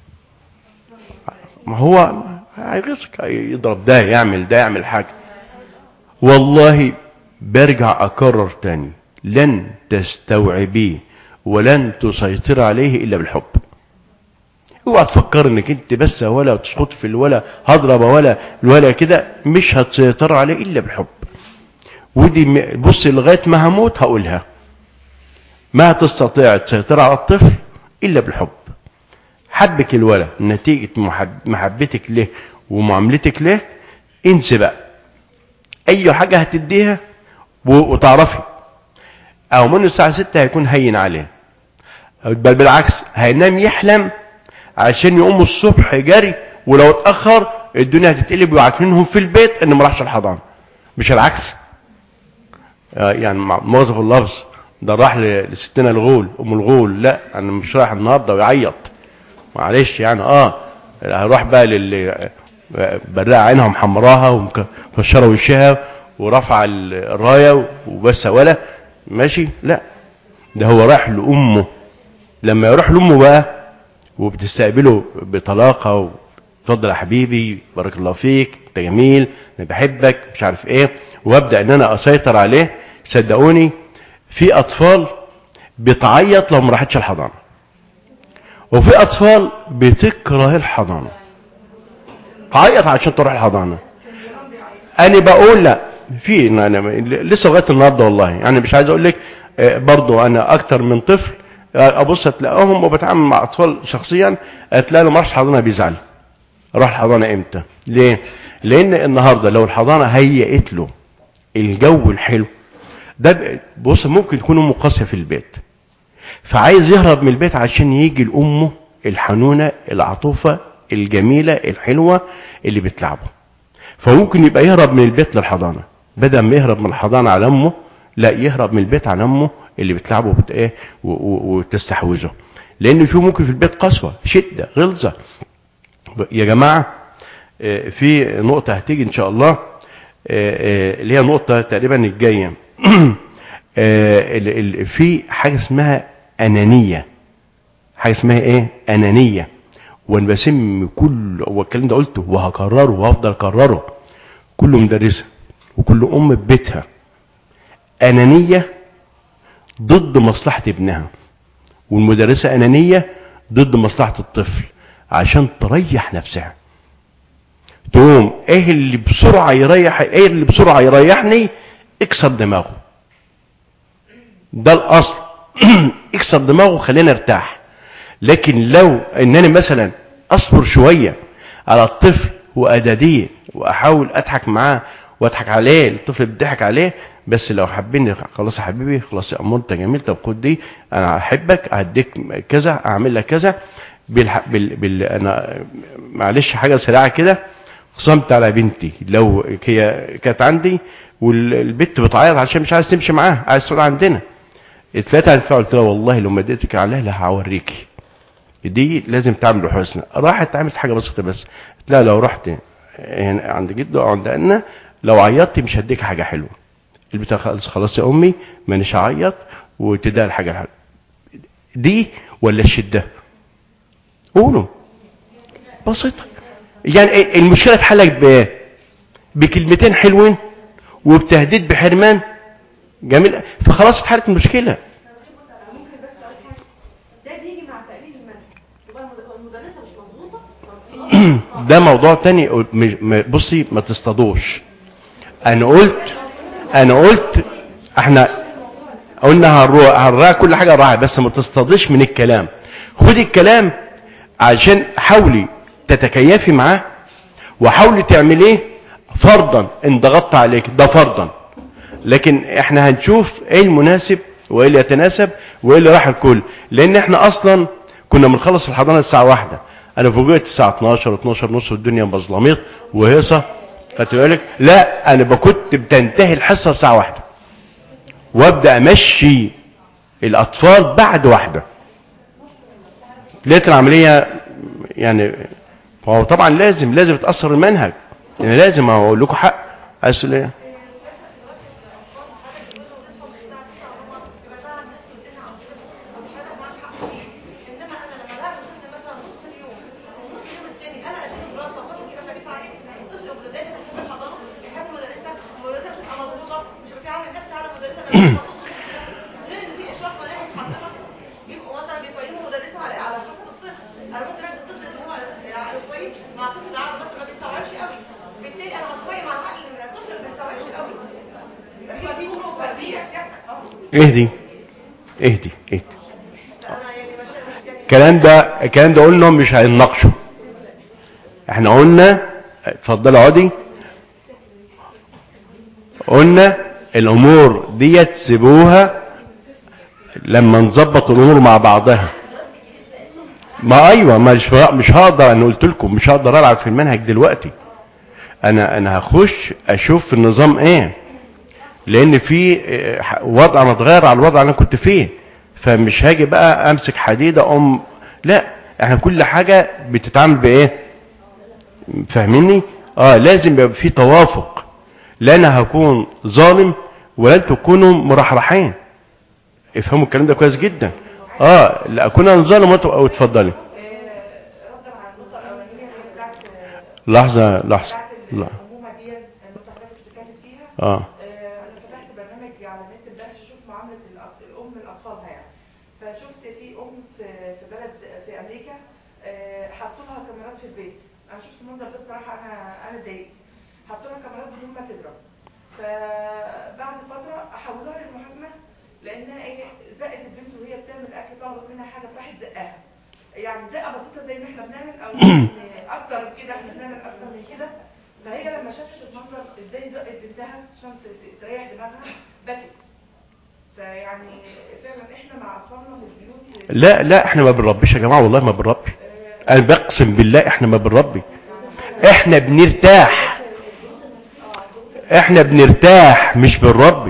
ما هو هيغيظك يضرب ده يعمل ده يعمل حاجة والله برجع اكرر تاني لن تستوعبيه ولن تسيطر عليه الا بالحب اوعى تفكر انك انت بس ولا تسقط في الولا هضرب ولا الولا كده مش هتسيطر عليه الا بالحب ودي م- بص لغايه ما هموت هقولها ما تستطيع تسيطر على الطفل الا بالحب حبك الولد نتيجه محب محبتك له ومعاملتك له انسى بقى اي حاجه هتديها و- وتعرفي او من الساعه 6 هيكون هين عليه بل بالعكس هينام يحلم عشان يقوم الصبح جري ولو اتاخر الدنيا هتتقلب وعارفينهم في البيت ان ما راحش الحضانه مش العكس آه، يعني مع موظف اللفظ ده راح ل- لستنا الغول ام الغول لا انا مش رايح النهارده ويعيط معلش يعني اه هروح بقى للي برقع عينها ومحمراها ومكشره وشها ورفع ال- الرايه وبس ولا ماشي لا ده هو راح لامه لما يروح لامه بقى وبتستقبله بطلاقه اتفضل يا حبيبي بارك الله فيك انت جميل انا بحبك مش عارف ايه وابدا ان انا اسيطر عليه صدقوني في اطفال بتعيط لو ما راحتش الحضانه وفي اطفال بتكره الحضانه تعيط عشان تروح الحضانه انا بقول لا في إن انا لسه لغايه النهارده والله يعني مش عايز اقول لك آه، برضو انا اكتر من طفل آه، ابص تلاقيهم وبتعامل مع اطفال شخصيا تلاقي له ما راحش حضانه بيزعل راح الحضانه امتى ليه لان النهارده لو الحضانه هيئت له الجو الحلو ده ب- بص ممكن تكون امه قاسيه في البيت فعايز يهرب من البيت عشان يجي لامه الحنونه العطوفه الجميله الحلوه اللي بتلعبه فممكن يبقى يهرب من البيت للحضانه بدل ما يهرب من الحضانه على امه لا يهرب من البيت على امه اللي بتلعبه وبت ايه و- و- وتستحوذه لان في ممكن في البيت قسوه شده غلظه يا جماعه آه، في نقطه هتيجي ان شاء الله آه، آه، اللي هي نقطه تقريبا الجايه آه، ال- ال- في حاجه اسمها انانيه حاجه اسمها ايه انانيه وانا بسم كل هو الكلام ده قلته وهكرره وهفضل اكرره كل مدرسه وكل ام ببيتها انانيه ضد مصلحه ابنها والمدرسه انانيه ضد مصلحه الطفل عشان تريح نفسها تقوم ايه اللي بسرعه يريح ايه اللي بسرعه يريحني اكسر دماغه ده الاصل اكسر دماغه خلينا ارتاح لكن لو انني مثلا اصبر شويه على الطفل واداديه واحاول اضحك معاه واضحك عليه الطفل بيضحك عليه بس لو حبيني خلاص يا حبيبي خلاص يا امور انت جميل طب خد دي انا احبك هديك كذا اعمل لك كذا بالح... بال... بال... انا معلش حاجه سريعه كده خصمت على بنتي لو هي كانت عندي والبنت بتعيط عشان مش عايز تمشي معاها عايز تقعد عندنا اتلاتة هنفع قلت لها والله لو مديتك عليها لا هوريكي دي لازم تعمل حسنى راحت عملت حاجه بسيطه بس قلت لها لو رحت هنا عند جده او عند انا لو عيطتي مش هديك حاجه حلوه البتاع خلاص خلاص يا امي مانيش هعيط وتديها الحاجه الحلوه دي ولا الشده قولوا بسيطه يعني إيه المشكله اتحلت بايه بكلمتين حلوين وبتهديد بحرمان جميل فخلاص اتحلت المشكله ممكن بس اقول حاجه ده بيجي مع تقليل المنهج يبقى المد- المدرسه مش مضغوطه ده موضوع تاني مش- ما- بصي ما تصطادوش انا قلت انا قلت احنا قلنا هنروح هنراعي كل حاجه راعي بس ما تصطاديش من الكلام خدي الكلام عشان حاولي تتكيفي معاه وحاولي تعمليه فرضا ان ضغطت عليك ده فرضا لكن احنا هنشوف ايه المناسب وايه اللي يتناسب وايه اللي راح الكل لان احنا اصلا كنا بنخلص الحضانه الساعه واحدة انا فوجئت الساعه 12 12 ونص والدنيا مظلمت وهيصه خدت بالك لا انا كنت بتنتهي الحصه الساعه واحدة وابدا امشي الاطفال بعد واحده لقيت العمليه يعني هو طبعا لازم لازم تاثر المنهج يعني لازم اقول لكم حق عايز تقول ايه انا ممكن ادي الطفل ان هو يعني كويس مع طفل العربي مثلا ما بيستوعبش قوي بالتالي انا بتقيم على العقل من الطفل ما بيستوعبش قوي يبقى في فروق فرديه اهدي اهدي اهدي انا يعني مش مش يعني الكلام ده الكلام ده قلنا مش هنناقشه احنا قلنا اتفضلي اقعدي قلنا الامور ديت سيبوها لما نظبط الامور مع بعضها ما ايوه مش مش هقدر انا قلت لكم مش هقدر العب في المنهج دلوقتي انا انا هخش اشوف النظام ايه لان في اه، وضع متغير على الوضع اللي انا كنت فيه فمش هاجي بقى امسك حديده ام لا احنا كل حاجه بتتعامل بايه فاهميني اه لازم يبقى في توافق لا انا هكون ظالم ولا انتوا تكونوا مرحرحين افهموا الكلام ده كويس جدا اه لا اكون انا ظالم وانتوا او اتفضلي ردا على النقطه الاولانيه اللي هي بتاعت لحظه لحظه بتاعت لا الامومه دي النقطه اللي حضرتك بتتكلم فيها اه آه، انا فتحت برنامج على النت امبارح اشوف معامله الأط- الام لاطفالها يعني فشفت في ام في في بلد في امريكا آه، حطوا لها كاميرات في البيت انا شفت المنظر ده الصراحه انا انا اتضايقت حطوا لها كاميرات بدون ما تضرب فبعد فتره حولوها للمحاكمه لانها ايه زقت البنت وهي بتعمل اكل طلبت منها حاجه فراحت زقاها يعني زقه بسيطه زي ما احنا بنعمل او يعني اكتر من كده احنا بنعمل اكتر من كده فهي لما شافت المنظر ازاي دقت بنتها عشان ت- تريح دماغها بكت فيعني فعلا احنا مع اطفالنا في البيوت لا لا احنا ما بنربيش يا جماعه والله ما بنربي انا بقسم بالله احنا ما بنربي احنا بنرتاح احنا بنرتاح مش بنربي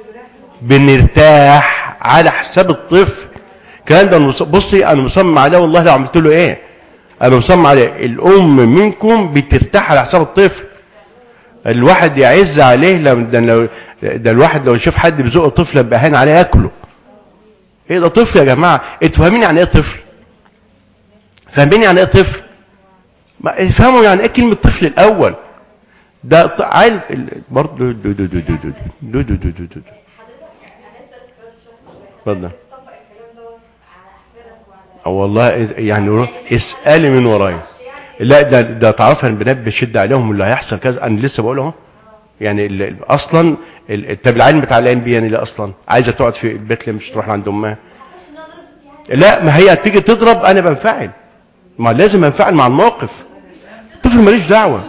بنرتاح على حساب الطفل كان ده مص- بصي انا مصمم عليه والله لو عملت له ايه انا مصمم عليه الام منكم بترتاح على حساب الطفل الواحد يعز عليه لو ده, لو ده الواحد لو شاف حد بيزق طفل يبقى هان عليه ياكله ايه ده طفل يا جماعه انتوا فاهمين يعني ايه طفل فاهمين يعني ايه طفل ما افهموا يعني ايه كلمه طفل الاول ده ط- عيل ال- برضه دو دو دو دو دو دو دو دو دو دو دو اتفضل تطبق الكلام دوت على احفادك وعلى أو والله إز- يعني رو- اسالي من ورايا لا ده ده تعرف انا بنبه بشده عليهم اللي هيحصل كذا انا لسه بقول اهو يعني ال- ال- اصلا ال- طب العلم بتاع الانبياء يعني لا اصلا عايزه تقعد في البيت ليه مش تروح عند امها حاسس انها ضربت يعني لا ما هي تيجي تضرب انا بنفعل ما لازم انفعل مع الموقف الطفل ماليش دعوه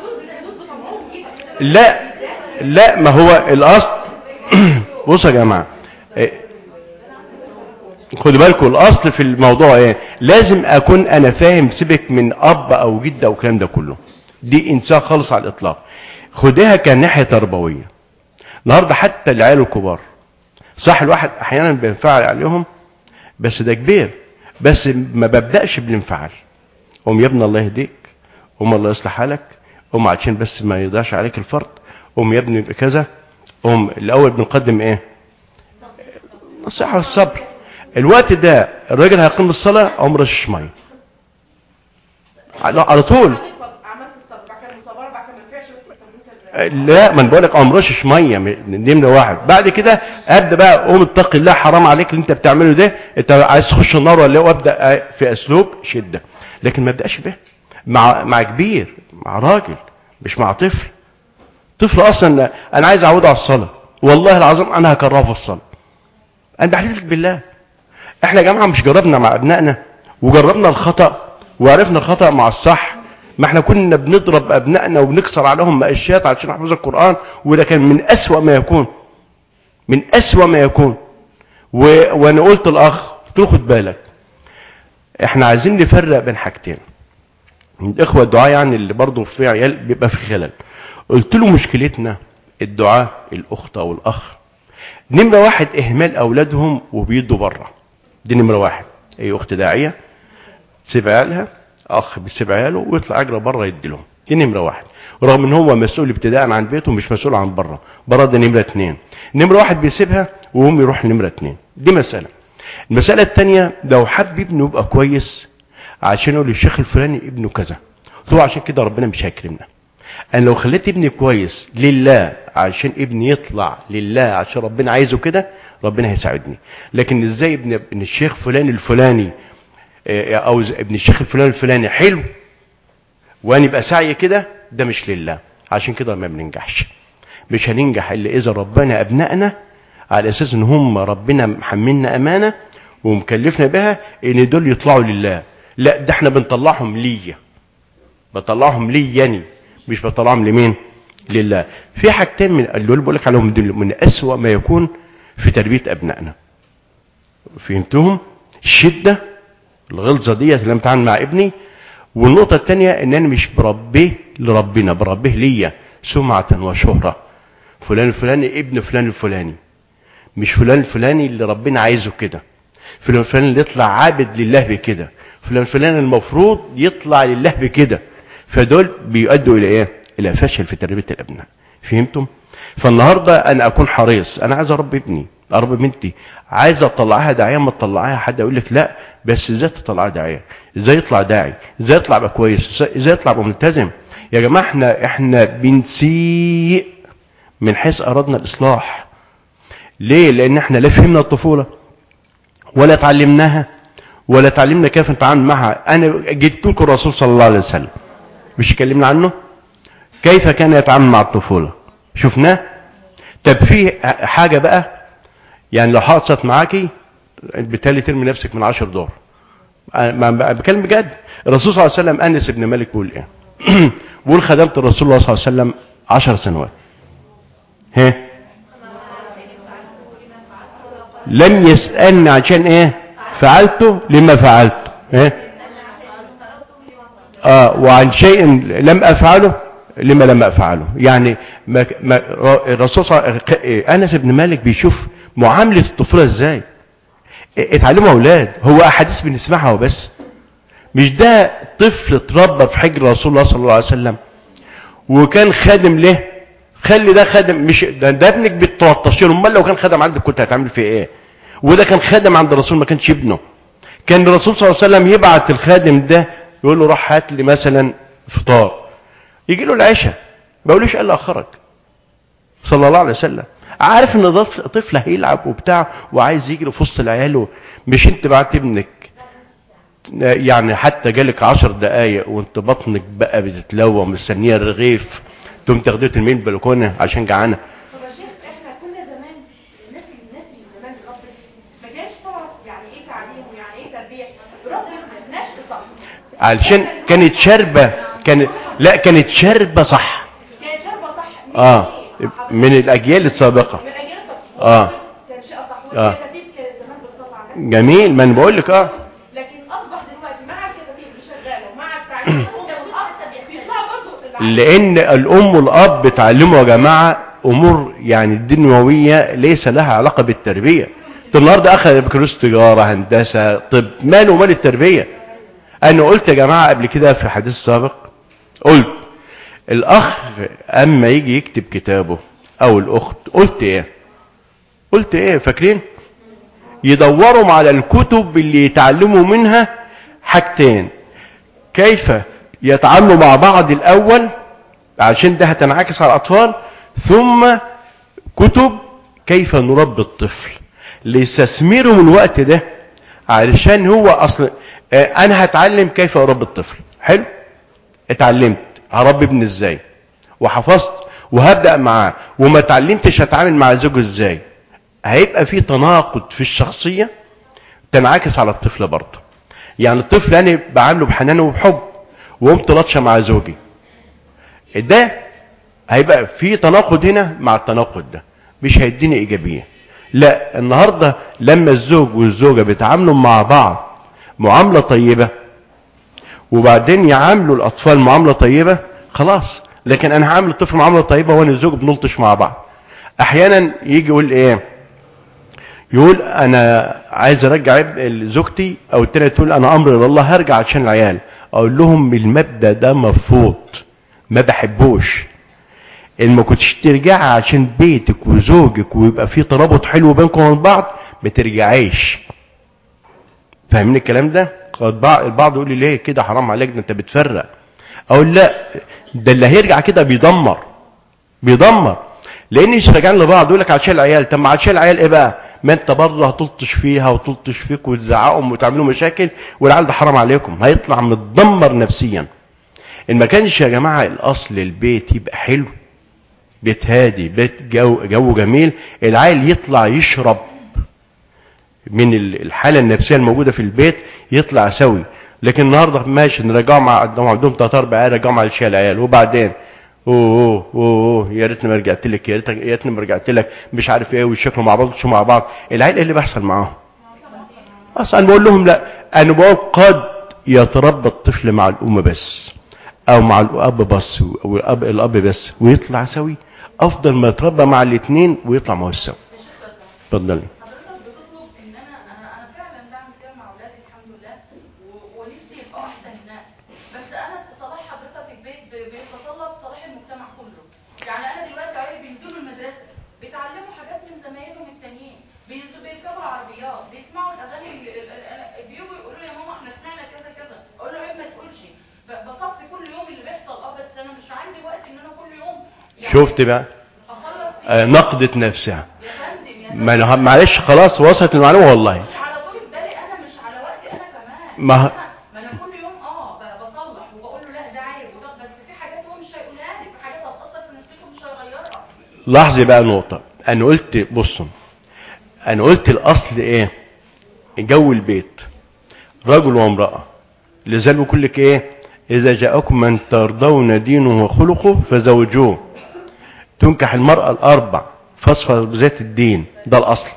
لا لا ما هو الاصل بصوا يا جماعه إيه، خدوا بالكم الاصل في الموضوع ايه لازم اكون انا فاهم سيبك من اب او جد او الكلام ده كله دي انسان خالص على الاطلاق خديها كناحيه تربويه النهارده حتى العيال الكبار صح الواحد احيانا بينفعل عليهم بس ده كبير بس ما ببداش بالانفعال قوم يا ابن الله يهديك قوم الله يصلح حالك قوم عشان بس ما يضيعش عليك الفرض قوم يا ابني كذا قوم الاول بنقدم ايه النصيحه والصبر الوقت ده الراجل هيقيم بالصلاه قوم رشش ميه على على طول عملت الصبر بعد كده المصابره بعد كده ما نفعش استخدمت ال- لا ما انا بقول لك قوم رشش ميه م- نمره واحد بعد كده ابدا بقى قوم اتقي الله حرام عليك اللي انت بتعمله ده انت عايز تخش النار ولا ايه وابدا في اسلوب شده لكن ما ابداش به مع مع كبير مع راجل مش مع طفل طفل اصلا انا عايز اعوده على الصلاه والله العظيم انا هكرهه في الصلاه انا بحلف لك بالله احنا يا جماعه مش جربنا مع ابنائنا وجربنا الخطا وعرفنا الخطا مع الصح ما احنا كنا بنضرب ابنائنا وبنكسر عليهم مقشات عشان يحفظوا القران وده كان من اسوا ما يكون من اسوا ما يكون و... وانا قلت الاخ قلت له خد بالك احنا عايزين نفرق بين حاجتين الاخوه الدعاء يعني اللي برضه في عيال بيبقى في خلل قلت له مشكلتنا الدعاء الاخت او الاخ نمره واحد اهمال اولادهم وبيدوا بره دي نمره واحد اي اخت داعيه تسيب عيالها اخ بيسيب عياله ويطلع اجرى بره يدي لهم دي نمره واحد رغم ان هو مسؤول ابتداء عن بيته مش مسؤول عن بره بره ده نمره اثنين نمره واحد بيسيبها وهم يروح لنمره اثنين دي مساله المساله الثانيه لو حب ابنه يبقى كويس عشان يقول للشيخ الفلاني ابنه كذا قلت له عشان كده ربنا مش هيكرمنا انا لو خليت ابني كويس لله عشان ابني يطلع لله عشان ربنا عايزه كده ربنا هيساعدني لكن ازاي ابن ابن الشيخ فلان الفلاني آه، او ز- ابن الشيخ الفلاني الفلاني حلو وانا يبقى سعي كده ده مش لله عشان كده ما بننجحش مش هننجح الا اذا ربنا ابنائنا على اساس ان هم ربنا محملنا امانه ومكلفنا بها ان دول يطلعوا لله لا ده احنا بنطلعهم ليا بطلعهم لي يعني مش بطلعهم لمين لله في حاجتين من اللي بقول لك عليهم دول من اسوأ ما يكون في تربيه ابنائنا فهمتهم الشده الغلظه ديت اللي أنا بتعامل مع ابني والنقطه الثانيه ان انا مش بربيه لربنا بربيه ليا سمعه وشهره فلان الفلاني ابن فلان الفلاني مش فلان الفلاني اللي ربنا عايزه كده فلان الفلاني اللي يطلع عابد لله بكده فلان الفلاني المفروض يطلع لله بكده فدول بيؤدوا الى ايه الى فشل في تربيه الابناء فهمتم فالنهارده انا اكون حريص انا عايز اربي ابني اربي بنتي عايز اطلعها داعيه ما تطلعها حد يقول لك لا بس ازاي تطلعها داعيه ازاي يطلع داعي ازاي يطلع يبقى كويس إزاي- ازاي يطلع يبقى ملتزم يا جماعه احنا احنا بنسيء من حيث اردنا الاصلاح ليه لان احنا لا فهمنا الطفوله ولا تعلمناها ولا تعلمنا كيف نتعامل معها انا جبت لكم الرسول صلى الله عليه وسلم مش اتكلمنا عنه كيف كان يتعامل مع الطفوله شفناه طب في حاجه بقى يعني لو حصلت معاكي بالتالي ترمي نفسك من عشر دور أنا ما- ما- بتكلم بجد الرسول صلى الله عليه وسلم انس بن مالك بيقول ايه بقول خدمت الرسول الله صلى الله عليه وسلم عشر سنوات ها لم يسألني عشان ايه فعلته لما فعلته ها آه وعن شيء لم أفعله لما لم أفعله يعني ما ما الرسول صلى الله عليه وسلم أنس بن مالك بيشوف معاملة الطفولة ازاي اتعلموا أولاد هو أحاديث بنسمعها وبس مش ده طفل اتربى في حجر رسول الله صلى الله عليه وسلم وكان خادم له خلي ده خادم مش ده, ده ابنك ب 13 امال لو كان خادم عندك كنت هتعمل فيه ايه وده كان خادم عند الرسول ما كانش ابنه كان الرسول صلى الله عليه وسلم يبعت الخادم ده يقول له روح هات لي مثلا فطار يجي له العشاء ما يقولوش الا اخرك صلى الله عليه وسلم عارف ان ده طفل هيلعب وبتاع وعايز يجري في وسط العيال مش انت بعت ابنك يعني حتى جالك عشر دقايق وانت بطنك بقى بتتلوى مستنيه الرغيف تقوم تاخديه ترميه البلكونه عشان جعانه طب يا شيخ احنا كنا زمان الناس الناس اللي زمان ربت ما كانش تعرف يعني ايه تعليم ويعني ايه تربيه ربت نشء صح علشان كانت شاربه كانت لا كانت شاربه صح كانت شاربه صح من اه إيه؟ من الاجيال السابقه من الاجيال الصغيرة. آه. كان شيء صح آه. والكتاتيب كانت زمان بتطلع ناس جميل ما انا بقول لك اه لكن اصبح دلوقتي مع الكتاتيب اللي شغاله ومع التعليم الأم والأب بيطلعوا برضه العالم. لان الام والاب بتعلموا يا جماعه امور يعني الدنيويه ليس لها علاقه بالتربيه انت النهارده اخذ بكالوريوس تجاره هندسه طب ماله ومال التربيه انا قلت يا جماعه قبل كده في حديث سابق قلت الاخ اما يجي يكتب كتابه او الاخت قلت ايه قلت ايه فاكرين يدوروا على الكتب اللي يتعلموا منها حاجتين كيف يتعاملوا مع بعض الاول عشان ده هتنعكس على الاطفال ثم كتب كيف نربي الطفل ليستثمروا من الوقت ده علشان هو اصلا آه، انا هتعلم كيف اربي الطفل حلو اتعلمت هربي ابني ازاي وحفظت وهبدا معاه وما اتعلمتش هتعامل مع زوجه ازاي هيبقى في تناقض في الشخصيه تنعكس على الطفل برضه يعني الطفل انا بعامله بحنان وبحب وقمت لطشه مع زوجي ده هيبقى في تناقض هنا مع التناقض ده مش هيديني ايجابيه لا النهارده لما الزوج والزوجه بيتعاملوا مع بعض معامله طيبه وبعدين يعاملوا الاطفال معامله طيبه خلاص لكن انا هعامل الطفل معامله طيبه وانا الزوج بنلطش مع بعض احيانا يجي يقول ايه يقول انا عايز ارجع اب- زوجتي او التانية تقول انا امر الى الله هرجع عشان العيال اقول لهم المبدا ده مرفوض ما بحبوش ان ما كنتش ترجعي عشان بيتك وزوجك ويبقى في ترابط حلو بينكم وبين بعض ما ترجعيش فاهمين الكلام ده قد بعض- البعض يقول لي ليه كده حرام عليك ده انت بتفرق اقول لا ده اللي هيرجع كده بيدمر بيدمر لان مش راجعين لبعض يقول لك عشان العيال طب ما عشان العيال ايه بقى ما انت برضه هتلطش فيها وتلطش فيك وتزعقهم وتعملوا مشاكل والعيال ده حرام عليكم هيطلع متدمر نفسيا ان ما كانش يا جماعه الاصل البيت يبقى حلو بيت هادي بيت جو, جو جميل العيل يطلع يشرب من ال- الحالة النفسية الموجودة في البيت يطلع سوي لكن النهاردة ماشي نرجعه مع عندهم عندهم تلات أربع عيال رجعوا مع الشيء العيال وبعدين اوه اوه اوه أوه، يا ريتني ما رجعت لك يا ريتني يا ريتني ما رجعت لك مش عارف ايه ويشكلوا مع بعض ويشوا مع بعض العيال ايه اللي بيحصل معاهم اصلا بقول لهم لا انا بقول قد يتربى الطفل مع الام بس او مع الاب بس او الاب الاب بس ويطلع سوي افضل ما يتربى مع الاثنين ويطلع ما هو سوي اتفضلي حضرتك بتطلب ان انا انا انا فعلا بعمل كده مع اولادي الحمد لله و- ونفسي يبقوا احسن الناس بس انا صلاح حضرتك البيت ب- بيتطلب صلاح المجتمع كله يعني انا دلوقتي عيالي بينزلوا المدرسه بيتعلموا حاجات من زمايلهم التانيين بينزلوا بيركبوا العربيات بيسمعوا الاغاني ال- ال- ال- بيجوا يقولوا لي يا ماما احنا سمعنا كذا كذا اقول له عيب ما تقولش ب- بصفي كل يوم اللي بيحصل اه بس انا مش عندي وقت ان انا كل يوم يعني شفت بقى اخلص آه، نقدت نفسها يا فندم يا ما أنا- معلش خلاص وصلت المعلومه والله مش على طول بالي انا مش على وقتي انا كمان ما ه- أنا- ما انا كل يوم اه ب- بصلح وبقول له لا ده عيب وده بس في حاجات هو مش هيقولها لي في حاجات هتاثر في نفسيته مش هيغيرها لاحظي بقى نقطة أنا قلت بصوا أنا قلت الأصل إيه؟ جو البيت رجل وامرأة لذلك بقول لك إيه؟ إذا جاءكم من ترضون دينه وخلقه فزوجوه تنكح المرأة الأربع فاصفر بذات الدين ده الأصل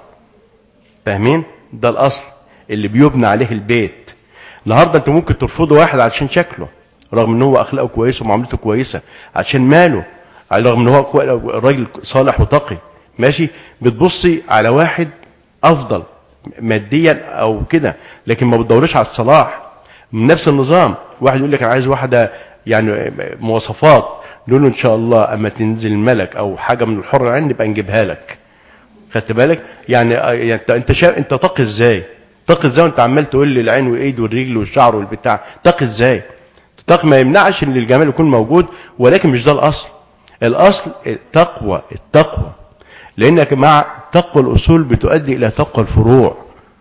فاهمين ده الأصل اللي بيبنى عليه البيت النهارده انت ممكن ترفضوا واحد علشان شكله رغم ان هو اخلاقه كويسه ومعاملته كويسه عشان ماله على رغم ان هو كوي- راجل صالح وتقي ماشي بتبصي على واحد افضل ماديا او كده لكن ما بتدورش على الصلاح من نفس النظام واحد يقول لك انا عايز واحده يعني مواصفات نقول له ان شاء الله اما تنزل الملك او حاجه من الحر العين نبقى نجيبها لك خدت بالك يعني يعني انت انت شا... انت تقي ازاي تقي ازاي وانت عمال تقول لي العين والايد والرجل والشعر والبتاع تقي ازاي التقي ما يمنعش ان الجمال يكون موجود ولكن مش ده الاصل الاصل التقوى التقوى لانك مع تقوى الاصول بتؤدي الى تقوى الفروع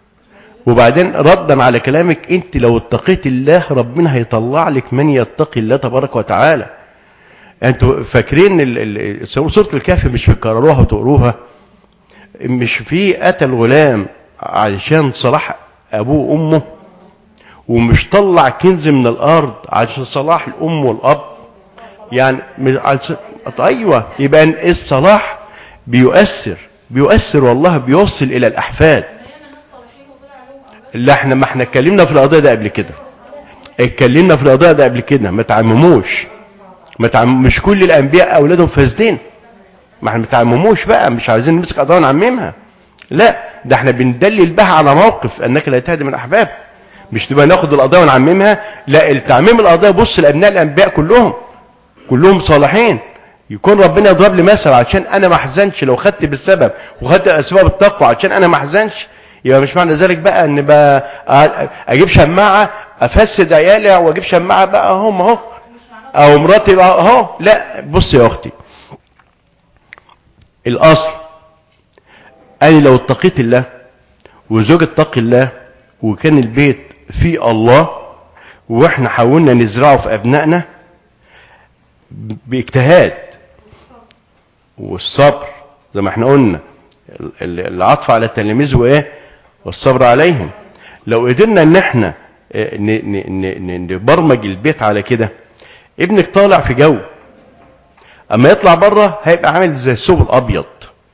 وبعدين ردا على كلامك انت لو اتقيت الله ربنا هيطلع لك من يتقي الله تبارك وتعالى انتوا فاكرين ال- ال- سوره الكهف مش بتكرروها وتقروها مش في قتل غلام علشان صلاح ابوه وامه ومش طلع كنز من الارض عشان صلاح الام والاب يعني مش عشان ايوه يبقى إن الصلاح بيؤثر بيؤثر والله بيوصل الى الاحفاد ايام الناس صالحين وطلع لهم اولاد لا احنا ما احنا اتكلمنا في القضيه ده قبل كده اتكلمنا في القضيه ده قبل كده ما تعمموش ما تعم... مش كل الانبياء اولادهم فاسدين ما احنا ما تعمموش بقى مش عايزين نمسك قضيه ونعممها لا ده احنا بندلل بها على موقف انك لا تهدي من احباب مش تبقى ناخد القضيه ونعممها لا التعميم القضيه بص لابناء الانبياء كلهم كلهم صالحين يكون ربنا يضرب لي مثل عشان انا ما احزنش لو خدت بالسبب وخدت اسباب التقوى عشان انا ما احزنش يبقى مش معنى ذلك بقى ان بقى أ- اجيب شماعه افسد عيالي واجيب شماعه بقى هم اهو او مراتي بقى اهو لا بص يا اختي الاصل انا لو اتقيت الله وزوجة اتقي الله وكان البيت فيه الله واحنا حاولنا نزرعه في ابنائنا باجتهاد والصبر زي ما احنا قلنا ال- ال- العطف على التلاميذ وايه والصبر عليهم لو قدرنا ان احنا اه، ن- ن- ن- ن- نبرمج البيت على كده ابنك طالع في جو اما يطلع بره هيبقى عامل زي الثوب الابيض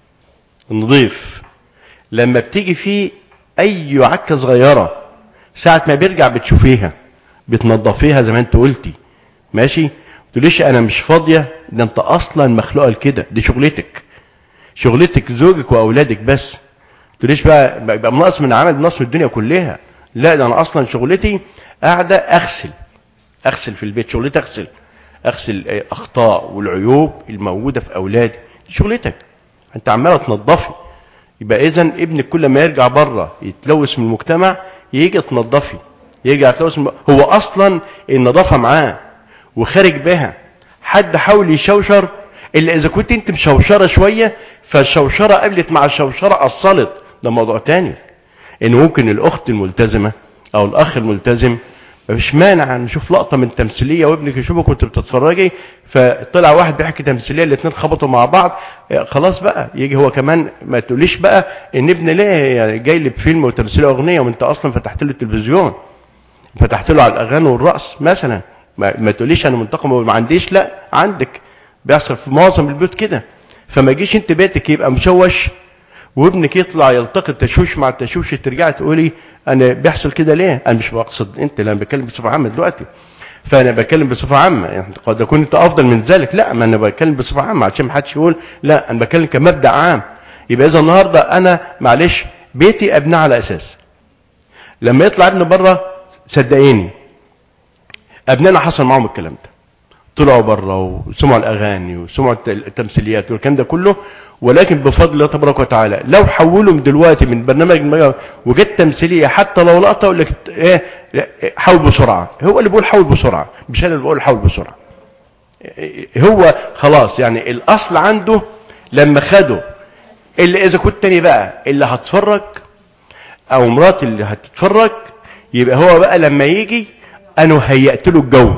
نظيف لما بتيجي فيه اي عكه صغيره ساعه ما بيرجع بتشوفيها بتنظفيها زي ما انت قلتي ماشي تقوليش انا مش فاضيه ده انت اصلا مخلوقه لكده دي شغلتك شغلتك زوجك واولادك بس تقوليش بقى بقى ناقص من عمل ناقص من الدنيا كلها لا ده انا اصلا شغلتي قاعده اغسل اغسل في البيت شغلتي اغسل اغسل الاخطاء والعيوب الموجوده في اولادي دي شغلتك انت عماله تنظفي يبقى اذا ابنك كل ما يرجع بره يتلوث من المجتمع يجي تنظفي يرجع يتلوث من هو اصلا النظافه معاه وخارج بها حد حاول يشوشر الا اذا كنت انت مشوشره شويه فالشوشره قبلت مع الشوشره اصلت ده موضوع تاني ان ممكن الاخت الملتزمه او الاخ الملتزم مفيش مانع نشوف لقطه من تمثيليه وابنك يشوفك وانت بتتفرجي فطلع واحد بيحكي تمثيليه الاثنين خبطوا مع بعض آه، خلاص بقى يجي هو كمان ما تقوليش بقى ان ابن ليه يعني جاي لي بفيلم وتمثيليه اغنيه وانت اصلا فتحت له التلفزيون فتحت له على الاغاني والرقص مثلا ما, ما تقوليش انا منتقم وما عنديش لا عندك بيحصل في معظم البيوت كده فما جيش انت بيتك يبقى مشوش وابنك يطلع يلتقط تشويش مع التشويش ترجعي تقولي انا بيحصل كده ليه انا مش بقصد انت لا انا بتكلم بصفه عامه دلوقتي فانا بتكلم بصفه عامه يعني قد يكون انت افضل من ذلك لا ما انا بتكلم بصفه عامه عشان ما حدش يقول لا انا بتكلم كمبدا عام يبقى اذا النهارده انا معلش بيتي ابني على اساس لما يطلع ابني بره صدقيني ابنائنا حصل معاهم الكلام ده طلعوا بره وسمعوا الاغاني وسمعوا الت- التمثيليات والكلام ده كله ولكن بفضل الله تبارك وتعالى لو حولهم دلوقتي من برنامج المجا- وجت تمثيليه حتى لو لقطه يقول لك ايه لا، حول بسرعه هو اللي بيقول حول بسرعه مش انا اللي بقول حول بسرعه هو خلاص يعني الاصل عنده لما خده اللي اذا كنت تاني بقى اللي هتفرج او مرات اللي هتتفرج يبقى هو بقى لما يجي انا هيأت له الجو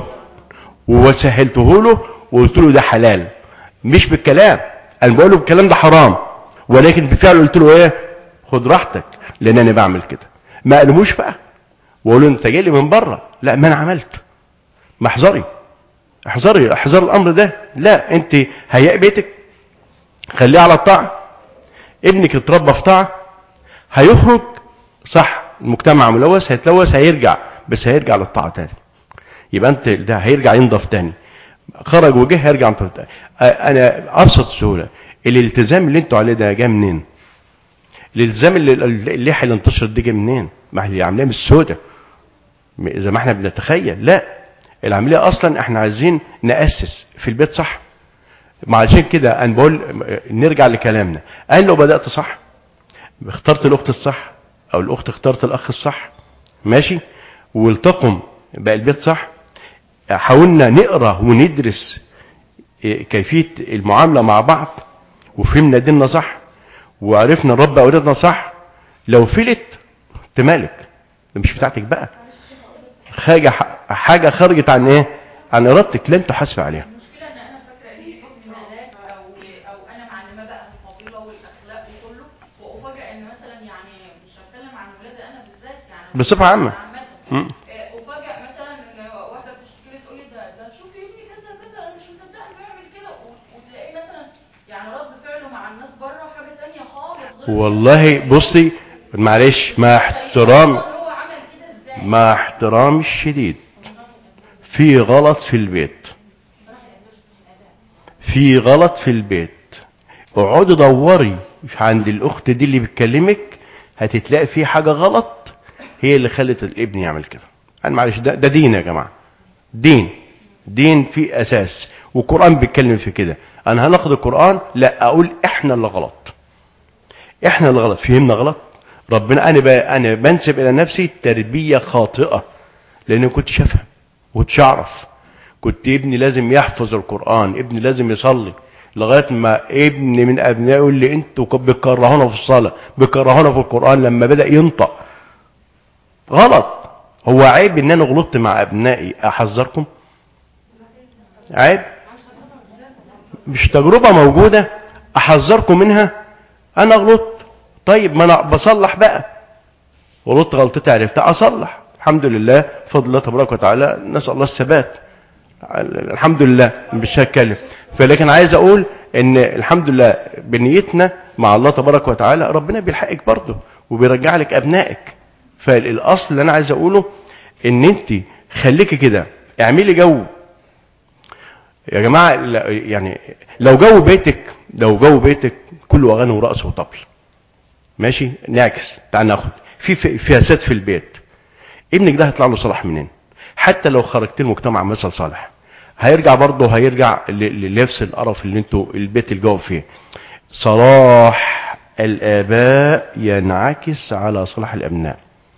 وسهلته له وقلت له ده حلال مش بالكلام انا بقول له الكلام ده حرام ولكن بفعل قلت له ايه خد راحتك لان انا بعمل كده ما قالهوش بقى واقول له انت جاي لي من بره لا ما انا عملت ما احذري احذري احذر الامر ده لا انت هيئ بيتك خليه على الطاعه ابنك اتربى في طاعه هيخرج صح المجتمع ملوث هيتلوث هيرجع بس هيرجع للطاعه تاني يبقى انت ده هيرجع ينضف تاني خرج وجه هيرجع ينضف تاني آه، انا ابسط سهوله الالتزام اللي انتوا عليه ده جاي منين الالتزام اللي اللحيه اللي انتشرت دي جايه منين ما هي عاملاها من السودة م- زي ما احنا بنتخيل لا العمليه اصلا احنا عايزين ناسس في البيت صح ما عشان كده انا بقول نرجع لكلامنا انا لو بدات صح اخترت الاخت الصح او الاخت اختارت الاخ الصح ماشي والتقم بقى البيت صح حاولنا نقرا وندرس إيه، كيفيه المعامله مع بعض وفهمنا ديننا صح وعرفنا نربي اولادنا صح لو فلت تمالك ده مش بتاعتك بقى حاجه حاجه خرجت عن ايه عن ارادتك لن تحاسب عليها المشكله ان انا فاكره ان في حكم ملاك او او انا معلمه بقى الفضيله والاخلاق وكله وافاجئ ان مثلا يعني مش هتكلم عن ولادي انا بالذات يعني بصفة عامة. عامه مم. آه، افاجئ مثلا ان واحده بتشتكي لي تقول لي ده ده شوفي ابني كذا كذا انا مش مصدقه انه يعمل كده و- وتلاقيه مثلا يعني رد فعله مع الناس بره حاجه تانية خالص غير والله بصي معلش مع احترام هو عمل كده ازاي مع احترامي الشديد في غلط في البيت في غلط في البيت اقعدي دوري عند الاخت دي اللي بتكلمك هتتلاقي في حاجه غلط هي اللي خلت الابن يعمل كده انا معلش ده, ده دين يا جماعه دين دين في اساس والقران بيتكلم في كده انا هناخد القران لا اقول احنا اللي غلط احنا اللي غلط فهمنا غلط ربنا انا ب... انا بنسب الى نفسي تربيه خاطئه لان كنت افهم كنتش اعرف كنت ابني لازم يحفظ القران ابني لازم يصلي لغايه ما ابني من ابنائي يقول لي انتوا كنتوا بتكرهونا في الصلاه بتكرهونا في القران لما بدا ينطق غلط هو عيب ان انا غلطت مع ابنائي احذركم عيب مش تجربه موجوده احذركم منها انا غلطت طيب ما انا بصلح بقى غلطت غلطتي عرفتها اصلح الحمد لله بفضل الله تبارك وتعالى نسال الله الثبات الحمد لله مش هتكلم فلكن عايز اقول ان الحمد لله بنيتنا مع الله تبارك وتعالى ربنا بيلحقك برضه وبيرجع لك ابنائك فالاصل اللي انا عايز اقوله ان انت خليكي كده اعملي جو يا جماعه لا- يعني لو جو بيتك لو جو بيتك كله اغاني ورقص وطبل ماشي نعكس تعال ناخد في في- فياسات في البيت ابنك ده هيطلع له صلاح منين حتى لو خرجت المجتمع مثل صالح هيرجع برضه هيرجع ل- لنفس القرف اللي انتوا البيت الجو فيه صلاح الاباء ينعكس على صلاح الابناء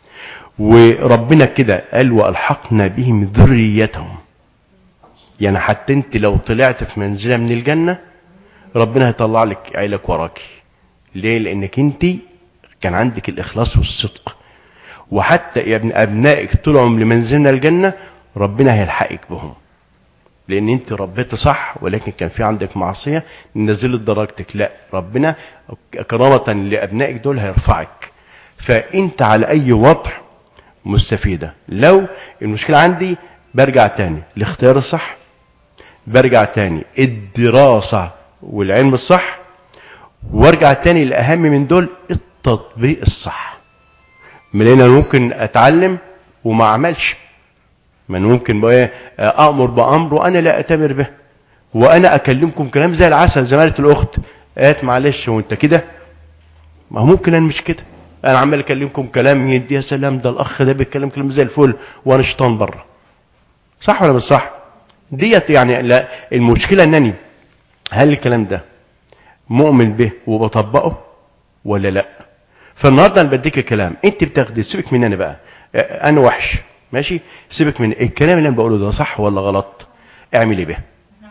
وربنا كده قال والحقنا بهم ذريتهم يعني حتى انت لو طلعت في منزله من الجنه ربنا هيطلع لك عيلك وراكي ليه لانك انت كان عندك الاخلاص والصدق وحتى يا ابن ابنائك طلعوا لمنزلنا الجنه ربنا هيلحقك بهم لان انت ربيت صح ولكن كان في عندك معصيه نزلت درجتك لا ربنا كرامه لابنائك دول هيرفعك فانت على اي وضع مستفيده لو المشكله عندي برجع تاني الاختيار الصح برجع تاني الدراسه والعلم الصح وارجع تاني الاهم من دول التطبيق الصح من هنا ممكن اتعلم وما اعملش من ممكن بقى إيه، امر بامر وانا لا اتمر به وانا اكلمكم كلام زي العسل زي ما قالت الاخت قالت معلش وانت كده ما هو ممكن انا مش كده انا عمال اكلمكم كلام يدي يا سلام ده الاخ ده بيتكلم كلام زي الفل وانا شيطان بره صح ولا مش صح ديت يعني لا المشكله انني هل الكلام ده مؤمن به وبطبقه ولا لا فالنهارده انا بديك الكلام انت بتاخدي سيبك من انا بقى اه، انا وحش ماشي سيبك من الكلام اللي انا بقوله ده صح ولا غلط اعملي به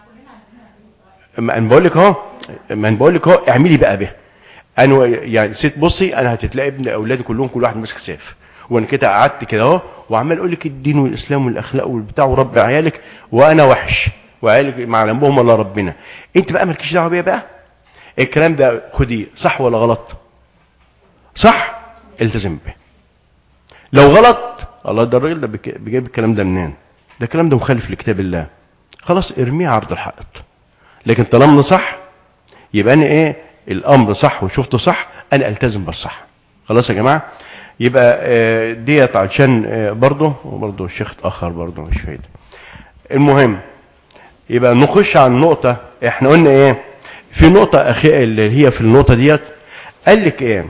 ما انا بقول لك اهو ما انا بقول لك اهو اعملي بقى به انا يعني ست بصي انا هتتلاقي ابن اولادي كلهم كل واحد ماسك سيف وانا كده قعدت كده اهو وعمال اقول لك الدين والاسلام والاخلاق والبتاع وربي عيالك وانا وحش وعيالك مع ذنبهم ولا ربنا انت بقى مالكيش دعوه بيا بقى الكلام ده خديه صح ولا غلط صح التزم به لو غلط الله ده الراجل ده بك- بيجيب الكلام ده منين ده الكلام ده مخالف لكتاب الله خلاص ارميه عرض الحائط لكن طالما صح يبقى انا ايه الامر صح وشفته صح انا التزم بالصح خلاص يا جماعه يبقى آه، ديت عشان آه، برضه وبرضه الشيخ اتاخر برضه مش فايده المهم يبقى نخش على النقطه احنا قلنا ايه في نقطه اخيره اللي هي في النقطه ديت قال لك ايه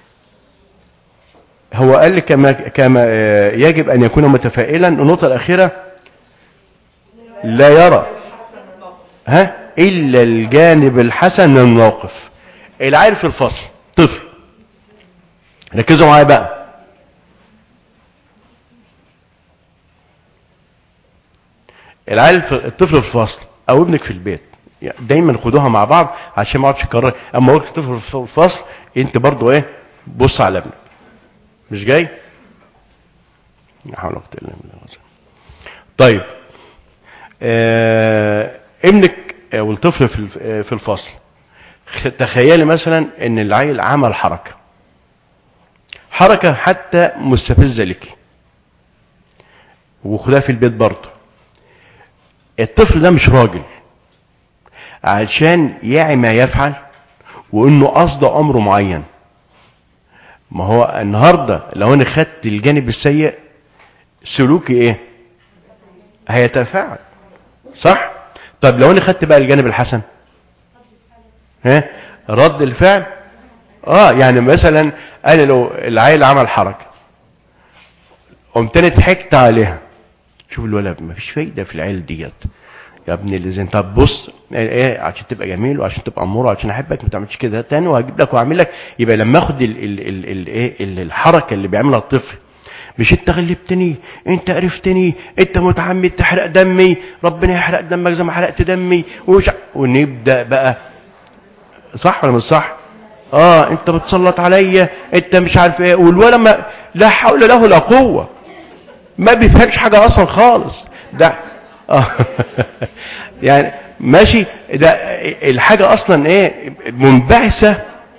هو قال لك كما كما آه، يجب ان يكون متفائلا النقطه الاخيره لا يرى ها الا الجانب الحسن من الموقف العيل في الفصل طفل ركزوا معايا بقى العيل في الطفل في الفصل او ابنك في البيت يعني دايما خدوها مع بعض عشان ما اقعدش اكرر اما اقول لك طفل في الفصل انت برضو ايه بص على ابنك مش جاي لا حول ولا قوه الا بالله طيب آه ابنك آه، والطفل في الف- آه، في الفصل خ- تخيلي مثلا ان العيل عمل حركه حركه حتى مستفزه لك وخدها في البيت برضه الطفل ده مش راجل عشان يعي ما يفعل وانه قصد امر معين ما هو النهارده لو انا خدت الجانب السيء سلوكي ايه هيتفاعل صح طب لو انا خدت بقى الجانب الحسن ها رد الفعل اه يعني مثلا انا لو العيل عمل حركه قمت انا ضحكت عليها شوف الولد مفيش فايده في العيل ديت يا ابن الذين طب بص ايه عشان تبقى جميل وعشان تبقى امور وعشان احبك ما تعملش كده تاني وهجيب لك واعمل لك يبقى لما اخد ال ال ال ال ايه ال- الحركه اللي بيعملها الطفل مش انت غلبتني انت عرفتني انت متعمد تحرق دمي ربنا يحرق دمك زي ما حرقت دمي وش ونبدا بقى صح ولا مش صح اه انت بتسلط عليا انت مش عارف ايه والولد ما لا حول له ولا قوه ما بيفهمش حاجه اصلا خالص ده آه. يعني ماشي ده الحاجه اصلا ايه منبعثه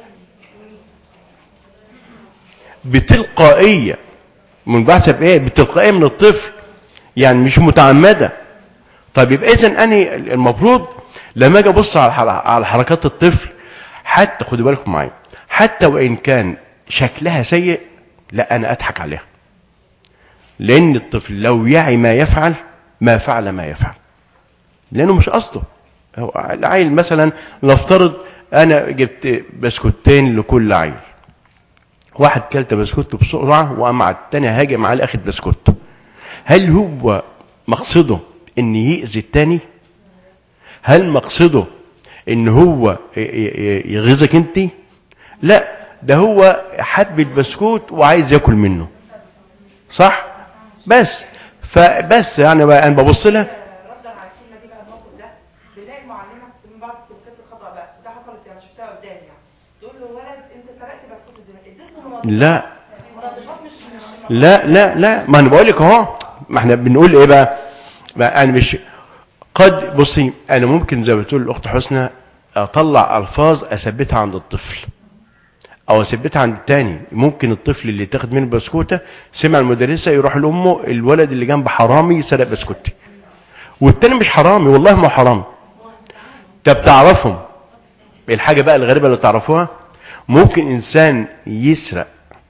بتلقائيه منبعثه بايه بتلقائيه من الطفل يعني مش متعمده طيب يبقى اذا اني المفروض لما اجي ابص على الحر- على حركات الطفل حتى خدوا بالكم معايا حتى وان كان شكلها سيء لا انا اضحك عليها لان الطفل لو يعي ما يفعل ما فعل ما يفعل لانه مش قصده هو العيل مثلا نفترض انا جبت بسكوتين لكل عيل واحد كلت بسكوت بسرعه واما على التاني هاجم على اخد بسكوت هل هو مقصده ان يأذي التاني هل مقصده ان هو ي- ي- يغيظك انت لا ده هو حب البسكوت وعايز ياكل منه صح بس فبس يعني بقى انا ببص لها ردا على الكلمه دي بقى الموقف ده بنلاقي المعلمه من بعض السلوكيات الخطا بقى ده حصلت يعني شفتها قدامي يعني تقول له ولد انت سرقت بسكوت الزمان اديت له منظفات لا منظفات مش مش لا لا لا ما انا بقول لك اهو ما احنا بنقول ايه بقى ما انا مش قد بصي انا ممكن زي ما بتقول الاخت حسنى اطلع الفاظ اثبتها عند الطفل او اثبتها عند التاني ممكن الطفل اللي تاخد منه بسكوته سمع المدرسه يروح لامه الولد اللي جنب حرامي سرق بسكوتي والتاني مش حرامي والله ما حرامي طب تعرفهم الحاجه بقى الغريبه اللي تعرفوها ممكن انسان يسرق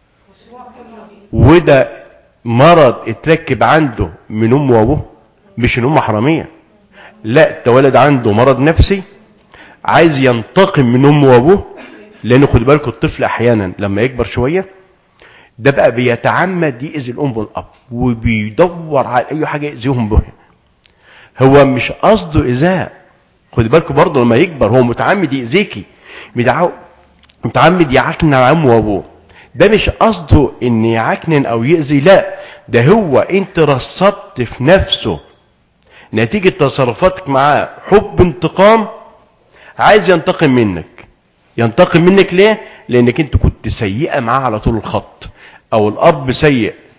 وده مرض اتركب عنده من امه وابوه مش ان امه حراميه لا ده ولد عنده مرض نفسي عايز ينتقم من امه وابوه لان خد بالكم الطفل احيانا لما يكبر شويه ده بقى بيتعمد يأذي الام والاب وبيدور على اي حاجه يأذيهم بها هو مش قصده ايذاء خد بالكم برضه لما يكبر هو متعمد يأذيكي متعو- متعمد يعكنن على امه وابوه ده مش قصده ان يعكنن او يأذي لا ده هو انت رصدت في نفسه نتيجة تصرفاتك معاه حب انتقام عايز ينتقم منك ينتقم منك ليه لانك انت كنت سيئة معاه على طول الخط او الاب سيء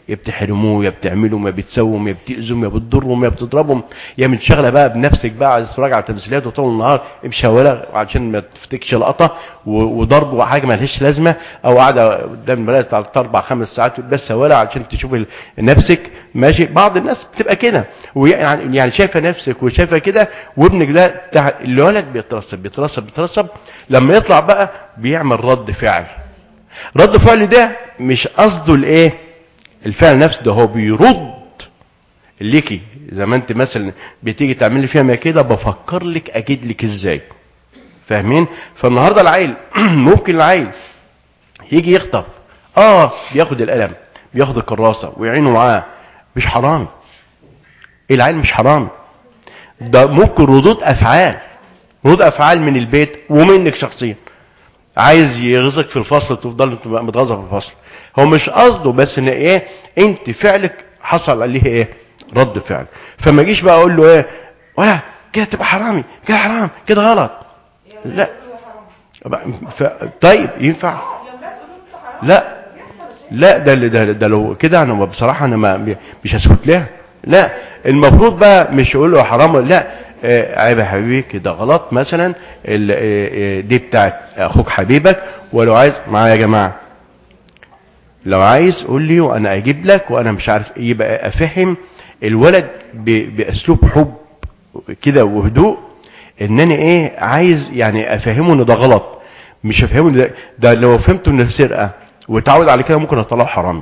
يا بتحرموه يا بتعملوا يا بتسووا يا بتأذوا يا بتضروا يا بتضربهم يا منشغله بقى بنفسك بقى عايز تتفرج على تمثيلات وطول النهار مشاوله عشان ما تفتكش لقطه و- وضرب وحاجه مالهاش لازمه او قاعده قدام المرايه ثلاث اربع خمس ساعات بس ولا عشان تشوف ال- نفسك ماشي بعض الناس بتبقى كده ويعني يعني شايفه نفسك وشايفه كده وابنك ده بتاع الولد بيترسب بيترسب بيترسب لما يطلع بقى بيعمل رد فعل رد فعل ده مش قصده الايه الفعل نفسه ده هو بيرد ليكي زي ما انت مثلا بتيجي تعملي فيها ما كده بفكر لك اجيد لك ازاي فاهمين فالنهارده العيل ممكن العيل يجي يخطف اه بياخد القلم بياخد الكراسه ويعينه معاه مش حرامي العيل مش حرامي ده ممكن ردود افعال ردود افعال من البيت ومنك شخصيا عايز يغزك في الفصل تفضل تبقى متغاظه في الفصل هو مش قصده بس ان ايه انت فعلك حصل عليه ايه رد فعل فما جيش بقى اقول له ايه ولا كده تبقى حرامي كده حرام كده غلط لا ف... طيب ينفع لا لا ده ده, ده لو كده انا بصراحه انا ما مش هسكت لها لا المفروض بقى مش اقول له حرام لا آه، عيب يا حبيبي كده غلط مثلا ال- آه، آه، دي بتاعت اخوك حبيبك ولو عايز معايا يا جماعه لو عايز قول لي وانا اجيب لك وانا مش عارف ايه يبقى افهم الولد ب- باسلوب حب كده وهدوء ان انا ايه عايز يعني افهمه ان ده غلط مش افهمه ان ده, ده لو فهمته ان سرقه وتعود على كده ممكن اطلعه حرامي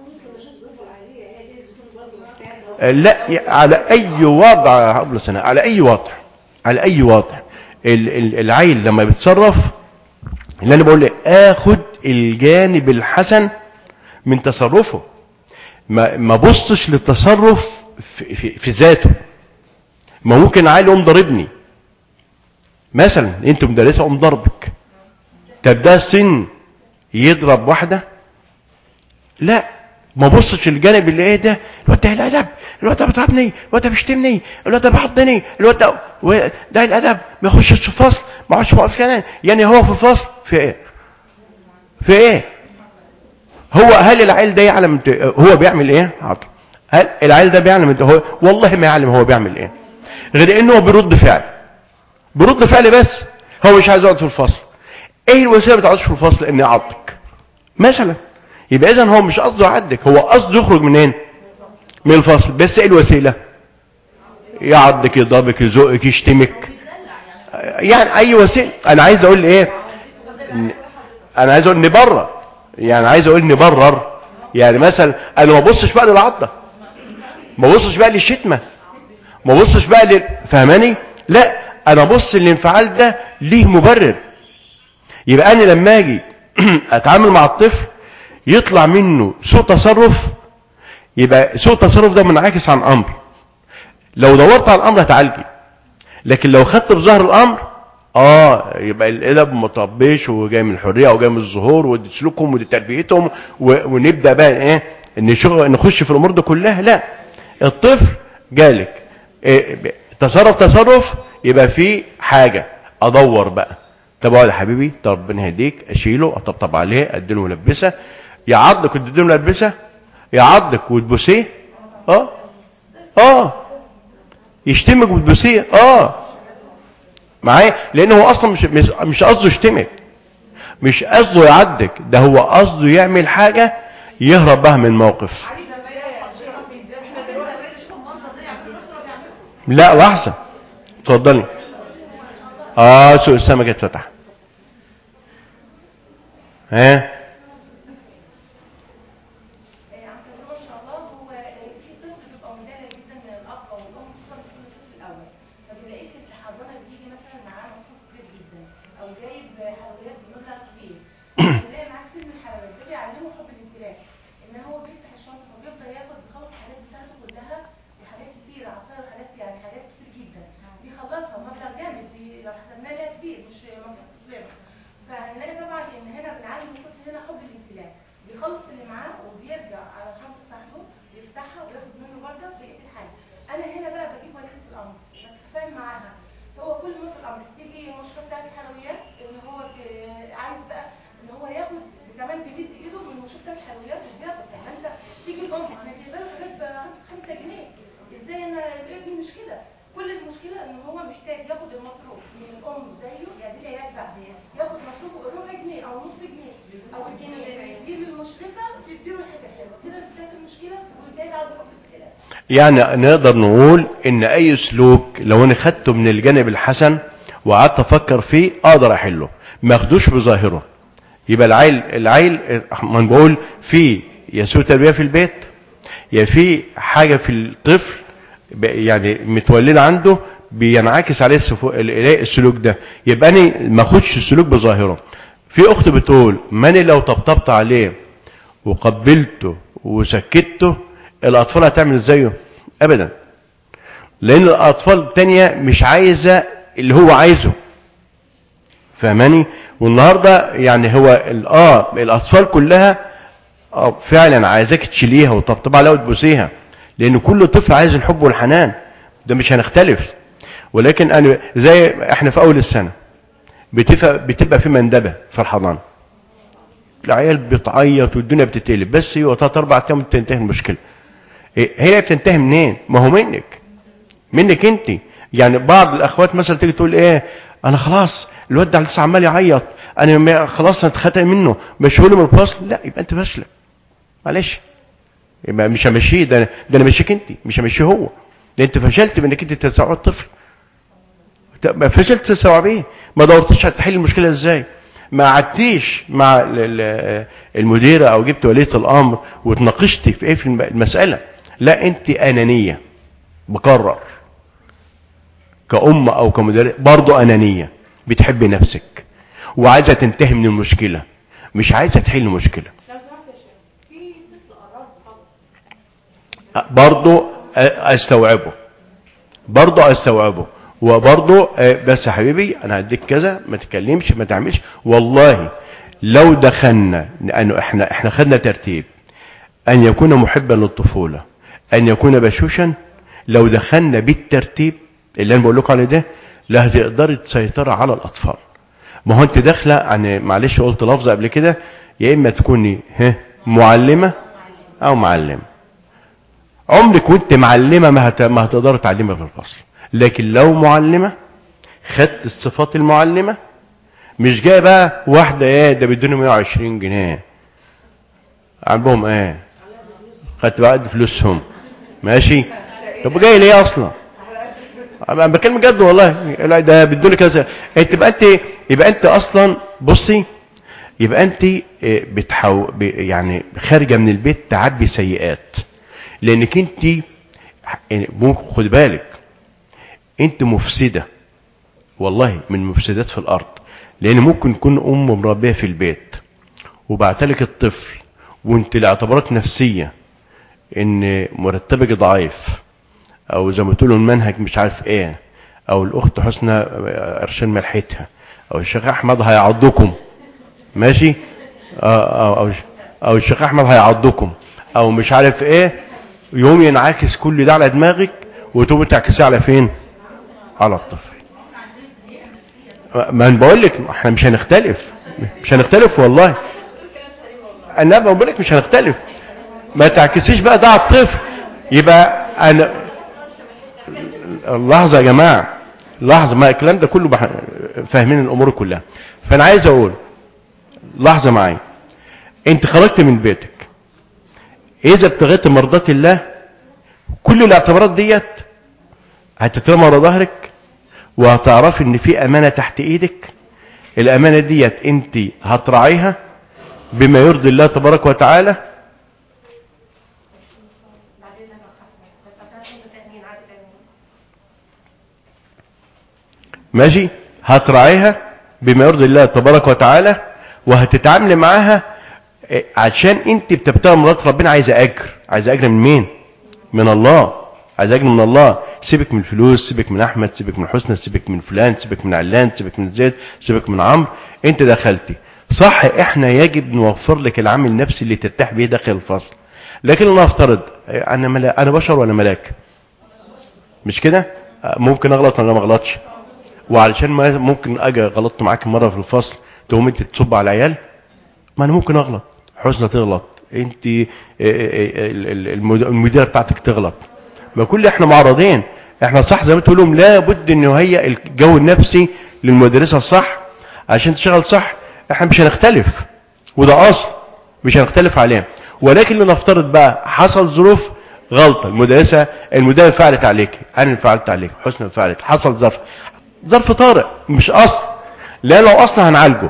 لا ي- على اي وضع هقول سنة على اي وضع على اي وضع ال- ال- العيل لما بيتصرف اللي انا بقول لك اخد الجانب الحسن من تصرفه ما ما بصش للتصرف في, في, في ذاته ما ممكن عيل يقوم ضاربني مثلا انت مدرسه قوم ضربك طب ده سن يضرب واحده لا ما بصش الجانب اللي ايه ده الواد ده الادب الواد ده بيضربني الواد ده بيشتمني الواد ده بيحضني الواد ده و- ده الادب ما يخشش في فصل ما يقعدش في فصل كمان يعني هو في فصل في ايه في ايه هو هل العيل ده يعلم انت- هو بيعمل ايه حاضر هل العيل ده بيعلم انت هو والله ما يعلم هو بيعمل ايه غير انه بيرد فعل برد فعل بس هو مش عايز يقعد في الفصل ايه الوسيله ما تقعدش في الفصل ان يعضك مثلا يبقى اذا هو مش قصده يعضك هو قصده يخرج منين من الفصل بس ايه الوسيله يعضك يضربك يزقك يشتمك يعني اي وسيله انا عايز اقول ايه ن- انا عايز اقول نبرر يعني عايز اقول نبرر يعني مثلا انا ما ببصش بقى للعضه ما ببصش بقى للشتمه ما ببصش بقى لل... فهماني لا انا بص الانفعال ده ليه مبرر يبقى انا لما اجي اتعامل مع الطفل يطلع منه سوء تصرف يبقى سوء التصرف ده منعكس عن امر لو دورت على الامر هتعالجي لكن لو خدت بظهر الامر اه يبقى الادب مطبش وجاي من الحريه وجاي من الظهور ودي سلوكهم ودي تربيتهم و- ونبدا بقى ايه نشغل نخش في الامور دي كلها لا الطفل جالك إيه ب- تصرف تصرف يبقى في حاجه ادور بقى طب اقعد يا حبيبي طب ربنا يهديك اشيله اطبطب عليه اديله ملبسه يعضك وتديله ملبسه يعضك وتبوسيه اه اه يشتمك وتبوسيه اه معايا لان هو اصلا مش مش- مش قصده يشتمك مش قصده يعدك ده هو قصده يعمل حاجه يهرب بها من موقف لا لحظه اتفضلي اه سوق السمك اتفتح ها عن تجربه ان شاء الله هو في طفل بيبقى مدلل جدا من الاب او الام خصوصا في الطفل الاول فبنلاقيه في الحضانه بيجي مثلا معاه مصروف كبير جدا او جايب حلويات بمبلغ كبير بنلاقي معاه كتير من الحلويات ده بيعلمه حب الامتلاك ان هو بيفتح الشنطه فبيفضل ياخد بيخلص الحاجات بتاعته كلها وحاجات كتير عصاير وحاجات يعني حاجات كتير جدا بيخلصها مبلغ جامد بي- لو حسبناه ليها كبير مش مصروف طفلنا فهنلاقي طبعا ان هنا بنعلم الطفل هنا نص جنيه او الجنيه دي للمشرفه تديله الحاجه حلوه كده انتهت المشكله والباقي بعد ما الخلاف يعني نقدر نقول ان اي سلوك لو انا خدته من الجانب الحسن وقعدت افكر فيه اقدر احله ما اخدوش بظاهره يبقى العيل العيل ما أنا بقول في يا سوء تربيه في البيت يا في حاجه في الطفل ب- يعني متولده عنده بينعكس عليه السفو- ال- السلوك ده يبقى انا ما اخدش السلوك بظاهره في اخت بتقول ماني لو طبطبت عليه وقبلته وسكته الاطفال هتعمل زيه ابدا لان الاطفال التانية مش عايزه اللي هو عايزه فاهماني والنهارده يعني هو ال- اه الاطفال كلها اه فعلا عايزاك تشيليها وتطبطب عليها وتبوسيها لان كل طفل عايز الحب والحنان ده مش هنختلف ولكن انا زي احنا في اول السنه بتبقى بتبقى في مندبه في الحضانه العيال بتعيط والدنيا بتتقلب بس هو ثلاث اربع ايام تنتهي المشكله إيه، هي بتنتهي منين ما هو منك منك انت يعني بعض الاخوات مثلا تيجي تقول ايه انا خلاص الواد ده لسه عمال يعيط انا ما- خلاص انا اتخانق منه مشهور من الفصل لا يبقى انت فاشله معلش يبقى مش همشيه ده ده انا مشيك انت مش همشيه هو ده انت فشلت بانك انت تستوعب الطفل طب ما فشلت تستوعبيه ما دورتش على تحل المشكله ازاي ما قعدتيش مع ال- ال- المديره او جبت وليه الامر وتناقشتي في ايه في الم- المساله لا انت انانيه بقرر كأم أو كمدرس برضه أنانية بتحبي نفسك وعايزة تنتهي من المشكلة مش عايزة تحل المشكلة لو سمحت يا شيخ في طفل قرب خالص برضه استوعبه برضه استوعبه وبرضه آه، بس يا حبيبي انا هديك كذا ما تتكلمش ما تعملش والله لو دخلنا لانه احنا احنا خدنا ترتيب ان يكون محبا للطفوله ان يكون بشوشا لو دخلنا بالترتيب اللي انا بقول لكم عليه ده لا هتقدري تسيطري على الاطفال ما هو انت داخله يعني معلش قلت لفظ قبل كده يا اما تكوني ها معلمه او معلم عمرك وانت معلمه ما هت... ما هتقدر تعلمها في الفصل لكن لو معلمه خدت الصفات المعلمه مش جايه بقى واحده ايه ده بيدوني 120 جنيه عندهم ايه خدت بقى قد فلوسهم ماشي طب جاي ليه اصلا انا بتكلم بجد والله لا ده بيدوني كذا انت يبقى انت يبقى انت اصلا بصي يبقى انت اه، بتحو ب- يعني خارجه من البيت تعبي سيئات لانك انت يعني ممكن خد بالك انت مفسده والله من مفسدات في الارض لان ممكن تكون ام مربيه في البيت وبعتلك الطفل وانت لاعتبارات نفسيه ان مرتبك ضعيف او زي ما تقولوا المنهج مش عارف ايه او الاخت حسنى قرشين ملحتها او الشيخ احمد هيعضكم ماشي آه، او او او الشيخ احمد هيعضكم او مش عارف ايه يوم ينعكس كل ده على دماغك وتقوم تعكسيه على فين على الطفل ما انا بقول لك احنا مش هنختلف مش هنختلف والله انا بقول لك مش هنختلف ما تعكسيش بقى ده على الطفل يبقى انا لحظه يا جماعه لحظه ما الكلام ده كله بح... فاهمين الامور كلها فانا عايز اقول لحظه معايا انت خرجت من بيتك اذا ابتغيت مرضات الله كل الاعتبارات ديت هتترمى ورا ظهرك وهتعرفي ان في امانه تحت ايدك الامانه ديت انت هتراعيها بما يرضي الله تبارك وتعالى بعدين انا خاف بس عشان انتوا فاهمين عادي فاهمين ماشي هتراعيها بما يرضي الله تبارك وتعالى وهتتعاملي معاها إيه، عشان انت بتبتغي مرات ربنا عايزه اجر عايزه اجر من مين من الله عايزه اجر من الله سيبك من الفلوس سيبك من احمد سيبك من حسنى سيبك من فلان سيبك من علان سيبك من زيد سيبك من عمرو انت دخلتي صح احنا يجب نوفر لك العامل النفسي اللي ترتاح بيه داخل الفصل لكن انا افترض إيه، انا ملا... انا بشر ولا ملاك مش كده آه، ممكن اغلط ولا ما اغلطش وعلشان ما ممكن اجي غلطت معاك مره في الفصل تقوم انت تصب على العيال ما انا ممكن اغلط حسنى تغلط انت ال- ال- المد- المديره بتاعتك تغلط ما كل احنا معرضين احنا صح زي ما تقول لهم لابد انه هي الجو النفسي للمدرسه الصح عشان تشتغل صح احنا مش هنختلف وده اصل مش هنختلف عليه ولكن لنفترض بقى حصل ظروف غلطة المدرسة المدرسة فعلت عليك انا فعلت عليك حسن فعلت حصل ظرف ظرف طارئ مش اصل لا لو اصل هنعالجه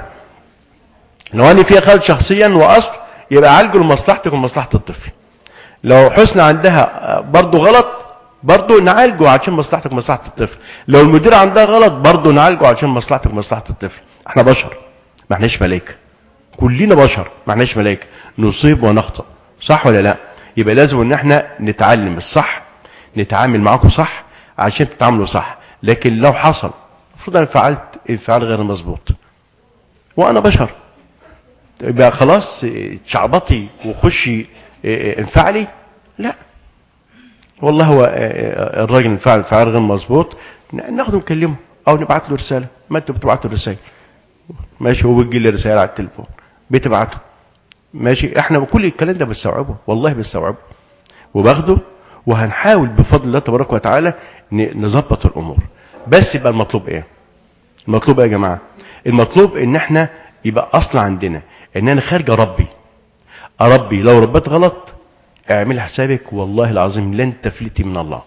لو انا فيها خالد شخصيا واصل يبقى عالجه لمصلحتك ومصلحة الطفل لو حسن عندها برضه غلط برضه نعالجه عشان مصلحتك ومصلحة الطفل لو المدير عندها غلط برضه نعالجه عشان مصلحتك ومصلحة الطفل احنا بشر ما احناش ملائكه كلنا بشر ما احناش ملائكه نصيب ونخطئ صح ولا لا يبقى لازم ان احنا نتعلم الصح نتعامل معاكم صح عشان تتعاملوا صح لكن لو حصل المفروض انا فعلت انفعال غير مظبوط وانا بشر يبقى خلاص شعبطي وخشي انفعلي لا والله هو الراجل انفعل انفعال غير مظبوط ناخده نكلمه او نبعت له رساله ما انتوا بتبعتوا رسائل ماشي هو بيجي لي رسائل على التليفون بتبعته ماشي احنا كل الكلام ده بنستوعبه والله بنستوعبه وباخده وهنحاول بفضل الله تبارك وتعالى نظبط الامور بس يبقى المطلوب ايه المطلوب ايه يا جماعه المطلوب ان احنا يبقى اصل عندنا ان انا خارج اربي اربي لو ربيت غلط اعمل حسابك والله العظيم لن تفلتي من الله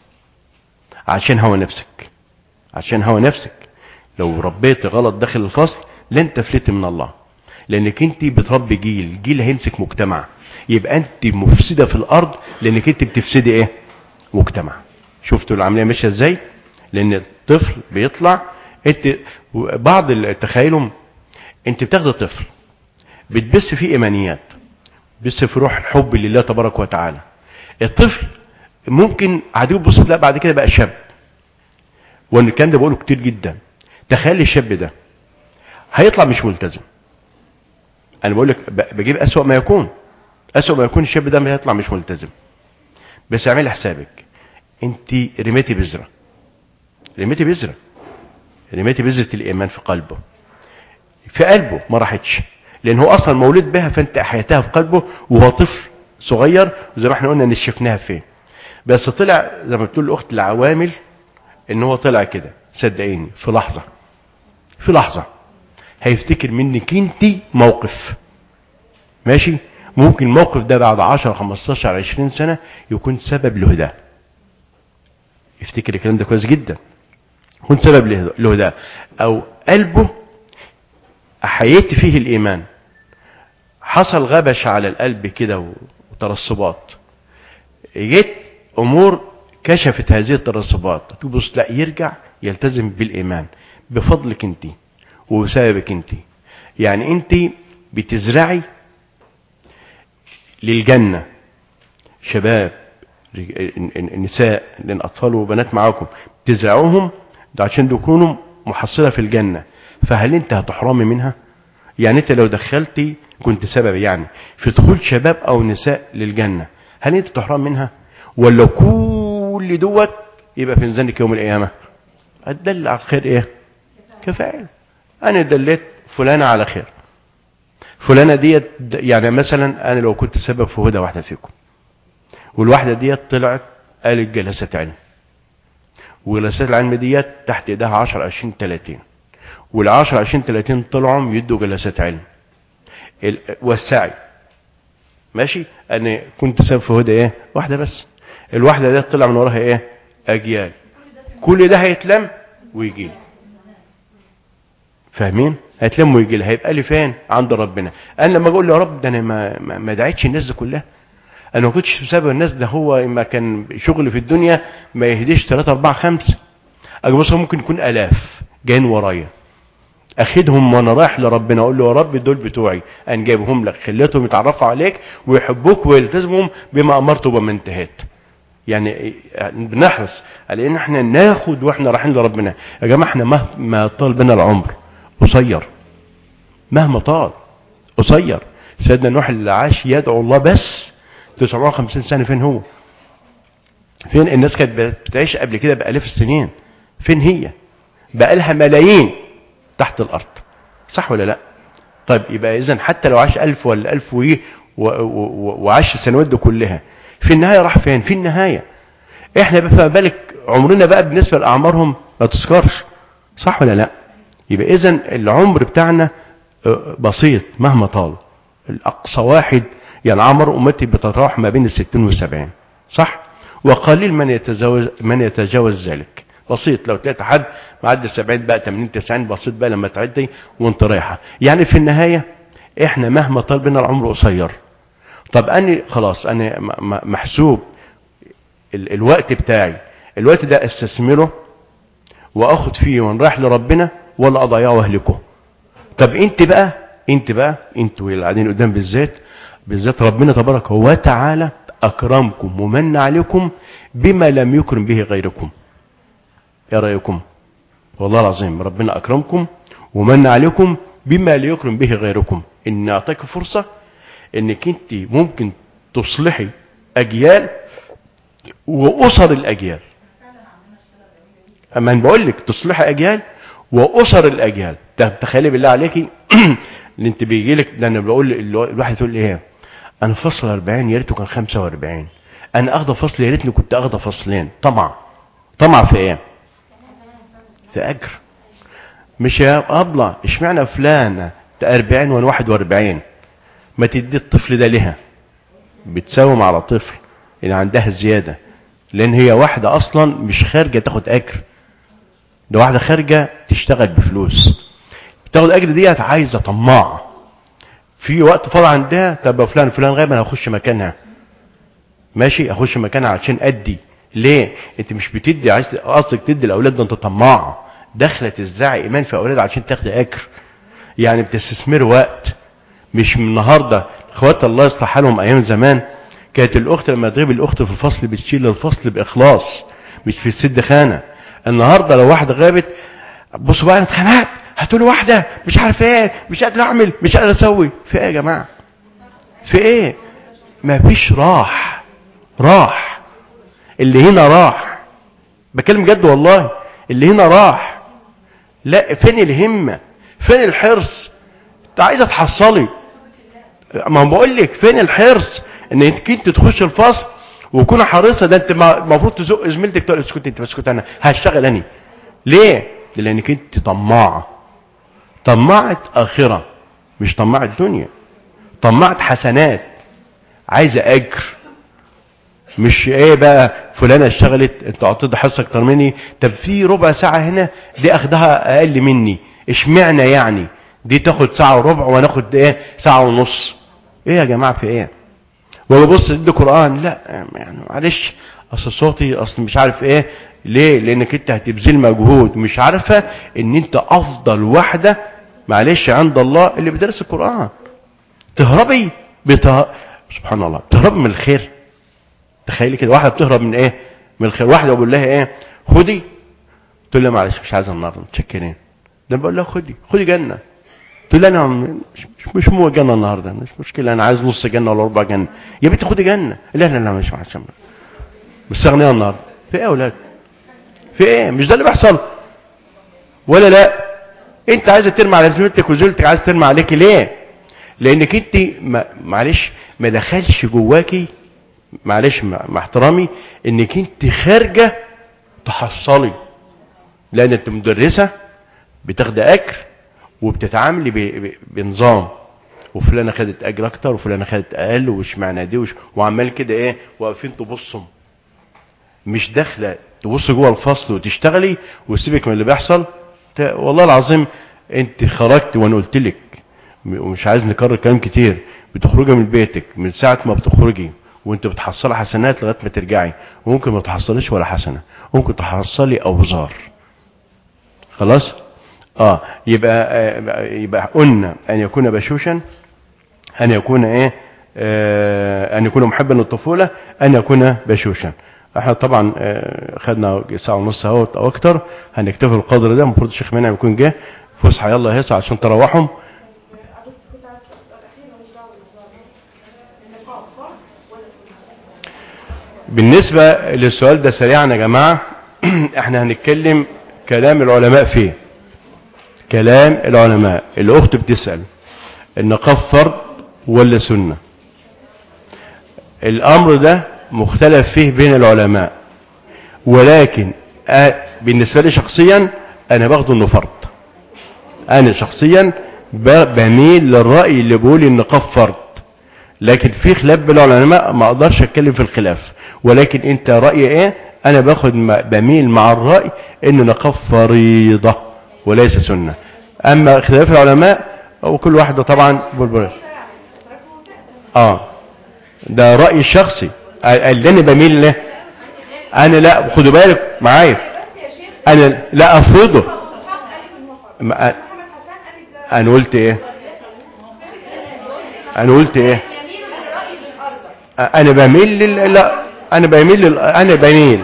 عشان هوى نفسك عشان هوى نفسك لو ربيت غلط داخل الفصل لن تفلتي من الله لانك انت بتربي جيل جيل هيمسك مجتمع يبقى انت مفسده في الارض لانك انت بتفسدي ايه مجتمع شفتوا العمليه ماشيه ازاي لان الطفل بيطلع انت بعض تخيلوا انت بتاخد طفل بتبث فيه ايمانيات بث في روح الحب لله تبارك وتعالى الطفل ممكن عدو بص لا بعد كده بقى شاب وان الكلام ده بقوله كتير جدا تخيل الشاب ده هيطلع مش ملتزم انا بقول لك بجيب اسوأ ما يكون اسوأ ما يكون الشاب ده هيطلع مش ملتزم بس اعملي حسابك انت رميتي بذره رميتي بذره رميتي بذره الايمان في قلبه في قلبه ما راحتش لان هو اصلا مولود بها فانت احيتها في قلبه وهو طفل صغير وزي ما احنا قلنا نشفناها فين بس طلع زي ما بتقول الاخت العوامل ان هو طلع كده صدقيني في لحظه في لحظه هيفتكر منك انت موقف ماشي ممكن الموقف ده بعد 10 15 20 سنه يكون سبب لهداه يفتكر الكلام ده كويس جدا يكون سبب لهداه او قلبه احييت فيه الايمان حصل غبش على القلب كده وترسبات جيت امور كشفت هذه الترسبات تبص لا يرجع يلتزم بالايمان بفضلك انت وبسببك انت يعني انت بتزرعي للجنة شباب النساء للأطفال وبنات معاكم تزرعوهم ده عشان يكونوا محصلة في الجنة فهل انت هتحرمي منها يعني انت لو دخلتي كنت سبب يعني في دخول شباب او نساء للجنة هل انت تحرم منها ولا كل دوت يبقى في ميزانك يوم القيامة الدل على الخير ايه كفاعل انا دليت فلانة على خير فلانة ديت يعني مثلا انا لو كنت سبب في هدى واحدة فيكم والواحدة ديت طلعت قالت جلسة علم وجلسات العلم ديت تحت ايدها 10 20 30 وال 10 20 30 طلعوا يدوا جلسات علم والسعي ماشي انا كنت سبب في هدى ايه واحدة بس الواحدة ديت طلع من وراها ايه اجيال كل ده هيتلم ويجي لي فاهمين هيتلم ويجي لي هيبقى لي فين عند ربنا انا لما اقول يا رب ده انا ما ما, ما دعيتش الناس دي كلها انا ما كنتش بسبب الناس ده هو ما كان شغل في الدنيا ما يهديش 3 4 5 اجي ممكن يكون الاف جايين ورايا اخدهم وانا رايح لربنا اقول له يا رب دول بتوعي انا جايبهم لك خليتهم يتعرفوا عليك ويحبوك ويلتزمهم بما امرت وبما انتهيت يعني بنحرص على ان احنا ناخد واحنا رايحين لربنا يا جماعه احنا مهما طال بنا العمر قصير مهما طال قصير سيدنا نوح اللي عاش يدعو الله بس 950 سنه فين هو فين الناس كانت بتعيش قبل كده بالاف السنين فين هي بقى لها ملايين تحت الارض صح ولا لا طيب يبقى اذا حتى لو عاش ألف ولا ألف وإيه وعاش السنوات دي كلها في النهاية راح فين في النهاية احنا بقى بالك عمرنا بقى بالنسبة لأعمارهم ما تذكرش صح ولا لا يبقى اذا العمر بتاعنا آه، بسيط مهما طال الأقصى واحد يعني عمر أمتي بتتراوح ما بين الستين والسبعين صح وقليل من يتجاوز من يتجاوز ذلك بسيط لو تلاقي حد معدي 70 بقى 80 90 بسيط بقى لما تعدي وانت رايحه يعني في النهايه احنا مهما طال بنا العمر قصير طب انا خلاص انا م- م- محسوب ال- الوقت بتاعي الوقت ده استثمره واخد فيه وانا رايح لربنا ولا اضيعه واهلكه طب انت بقى انت بقى انتوا اللي قاعدين قدام بالذات بالذات ربنا تبارك وتعالى اكرمكم ومن عليكم بما لم يكرم به غيركم ايه رايكم والله العظيم ربنا اكرمكم ومن عليكم بما لا يكرم به غيركم ان اعطاك فرصه انك انت ممكن تصلحي اجيال واسر الاجيال اما انا بقول لك تصلحي اجيال واسر الاجيال طب تخيلي بالله عليكي اللي انت بيجي لك ده انا بقول الو- الواحد يقول لي ايه انا فصل 40 يا ريته كان 45 انا اخده فصل يا ريتني كنت اخده فصلين طمع طمع في ايه في اجر مش يا ابله اشمعنى فلانه 40 وانا 41 ما تدي الطفل ده لها بتساوم على طفل اللي عندها زياده لان هي واحده اصلا مش خارجه تاخد اجر ده واحده خارجه تشتغل بفلوس بتاخد اجر ديت عايزه طماعه في وقت فاضي عندها طب فلان فلان غايب انا هخش مكانها ماشي اخش مكانها عشان ادي ليه انت مش بتدي عايز قصدك تدي الاولاد ده انت طماع داخله تزرعي ايمان في اولاد عشان تاخد اجر يعني بتستثمر وقت مش من النهارده اخوات الله يصلح حالهم ايام زمان كانت الاخت لما تغيب الاخت في الفصل بتشيل الفصل باخلاص مش في السد خانه النهارده لو واحده غابت بصوا بقى انا اتخنقت هاتوا لي واحده مش عارف ايه مش قادر اعمل مش قادر اسوي في ايه يا جماعه في ايه ما فيش راح راح اللي هنا راح بكلم جد والله اللي هنا راح لا فين الهمه فين الحرص انت عايزه تحصلي ما بقول لك فين الحرص ان انت كنت تخش الفصل وكون حريصه ده انت ما- المفروض تزق زميلتك تقول اسكت انت اسكت انا هشتغل انا ليه لانك انت طماعه طماعه اخره مش طماعه دنيا طماعه حسنات عايزه اجر مش ايه بقى فلانه اشتغلت انت اعطيت حصه اكتر مني طب في ربع ساعه هنا دي اخدها اقل مني اشمعنى يعني دي تاخد ساعه وربع وانا اخد ايه ساعه ونص ايه يا جماعه في ايه ولا بص ادي قران لا يعني معلش اصل صوتي اصل مش عارف ايه ليه لانك انت هتبذل مجهود مش عارفه ان انت افضل واحده معلش عند الله اللي بيدرس القران تهربي بته... سبحان الله تهربي من الخير تخيلي كده واحده بتهرب من ايه من الخير واحده بقول لها ايه خدي تقول لها معلش مش عايزه النهارده متشكرين ده بقول لها خدي خدي جنه تقول لها انا مش مش, مش مو جنه النهارده مش مشكله انا عايز نص جنه ولا ربع جنه يا بنتي خدي جنه لا لا لا مش عشان مستغنيه النهارده في ايه يا اولاد في ايه مش ده اللي بيحصل ولا لا انت عايزه ترمي على زميلتك وزوجتك عايزه ترمي عليكي ليه لانك انت ما معلش ما دخلش جواكي معلش مع مع احترامي انك انت خارجه تحصلي لان انت مدرسه بتاخدي اجر وبتتعاملي ب- ب- بنظام وفلانه خدت اجر اكتر وفلانه خدت اقل وش معنى دي وش وعمال كده ايه واقفين تبصوا مش داخله تبص جوه الفصل وتشتغلي وسيبك من اللي بيحصل ت- والله العظيم انت خرجت وانا قلت لك م- ومش عايز نكرر كلام كتير بتخرجي من بيتك من ساعه ما بتخرجي وانت بتحصلي حسنات لغايه ما ترجعي وممكن ما تحصليش ولا حسنه ممكن تحصلي اوزار خلاص اه يبقى آه يبقى قلنا ان يكون بشوشا ان يكون ايه آه ان يكون محبا للطفوله ان يكون بشوشا احنا طبعا آه خدنا ساعه ونص اهوت او اكتر هنكتفي القدر ده المفروض الشيخ منعم يكون جه فسحه يلا هيصة عشان تروحهم بس كنت عايز اسال سؤال اخير ماليش دعوه بالموضوع ده النقاب فرض ولا سنه؟ بالنسبة للسؤال ده سريعا يا جماعة احنا هنتكلم كلام العلماء فيه كلام العلماء الأخت بتسأل النقاب فرض ولا سنة الأمر ده مختلف فيه بين العلماء ولكن آه، بالنسبة لي شخصيا أنا باخده إنه فرض أنا شخصيا ب- بميل للرأي اللي بيقول النقاب فرض لكن في خلاف بين العلماء ما اقدرش اتكلم في الخلاف ولكن انت رأي ايه انا باخد م- بميل مع الرأي ان نقاب فريضة وليس سنة اما خلاف العلماء وكل واحدة طبعا بلبل اه ده رأيي الشخصي اللي انا بميل له انا لا خدوا بالك معايا بس يا شيخ انا لا افرضه اسحاق قال لك ان هو فرض ما- محمد حسان قال لك ده انا قلت ايه انا قلت ايه يميل للرأي الأرض انا بميل لل... لا انا بميل لل... انا بميل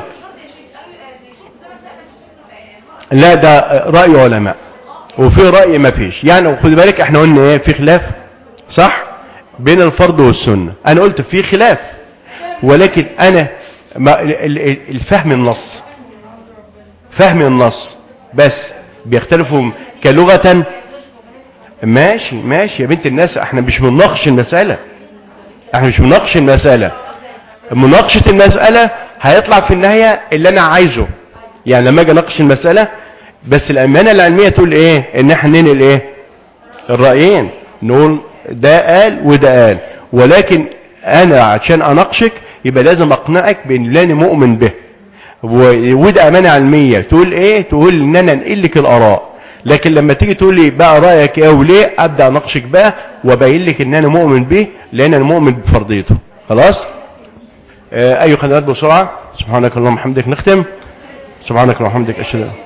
لا ده رأي علماء وفي رأي ما فيش يعني خد بالك احنا قلنا ايه في خلاف صح بين الفرض والسنة انا قلت في خلاف ولكن انا ما ال- ال- الفهم النص فهم النص بس بيختلفوا كلغة ماشي ماشي يا بنت الناس احنا مش بنناقش المسألة احنا مش بنناقش المسألة مناقشة المسألة هيطلع في النهاية اللي انا عايزه يعني لما اجي اناقش المسألة بس الامانة العلمية تقول ايه ان احنا ننقل ايه الرأيين نقول ده قال وده قال ولكن انا عشان اناقشك يبقى لازم اقنعك بان اللي انا مؤمن به و- وده امانه علميه تقول ايه تقول ان انا انقل لك الاراء لكن لما تيجي تقول لي بقى رايك ايه وليه ابدا اناقشك بقى وابين لك ان انا مؤمن به لان انا مؤمن بفرضيته خلاص آه اي خدمات بسرعه سبحانك اللهم وبحمدك نختم سبحانك اللهم وبحمدك اشهد ان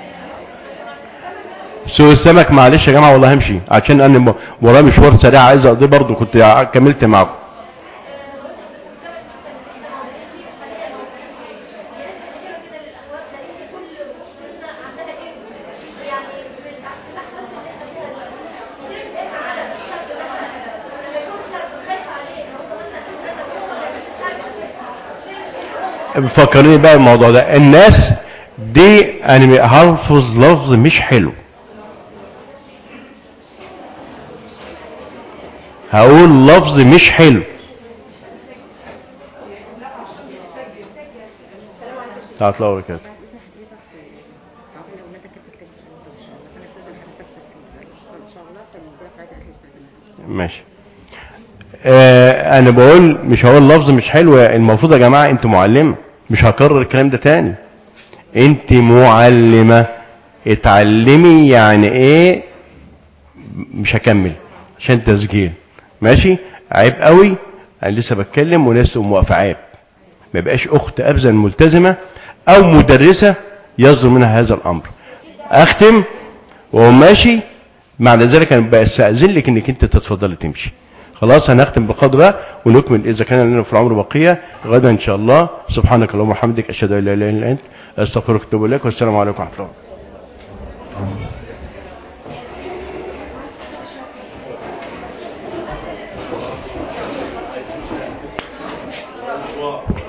سوق السمك معلش يا جماعه والله همشي عشان انا م- ورايا مشوار سريع عايز اقضيه برضه كنت ع- كملت معاكم فكرني بقى الموضوع ده الناس دي انا هلفظ لفظ مش حلو هقول لفظ مش حلو تعال اطلعوا كده بإذن حضرتك عقل أولادك كانت تكتب إن شاء الله فأنا أستاذن حضرتك بس إن شاء الله المديرة بتاعتي قالت لي استاذنها ماشي آه انا بقول مش هقول لفظ مش حلو المفروض يا جماعه انت معلمه مش هكرر الكلام ده تاني انت معلمه اتعلمي يعني ايه مش هكمل عشان تسجيل ماشي عيب قوي انا لسه بتكلم وناس تقوم واقفه عيب ما يبقاش اخت ابزا ملتزمه او مدرسه يصدر منها هذا الامر اختم وهو ماشي معنى ذلك انا بستاذن لك انك انت تتفضلي تمشي خلاص هنختم بقدر ده ونكمل اذا كان لنا في العمر بقيه غدا ان شاء الله سبحانك اللهم وبحمدك اشهد ان لا اله الا انت استغفرك واتوب اليك والسلام عليكم ورحمه الله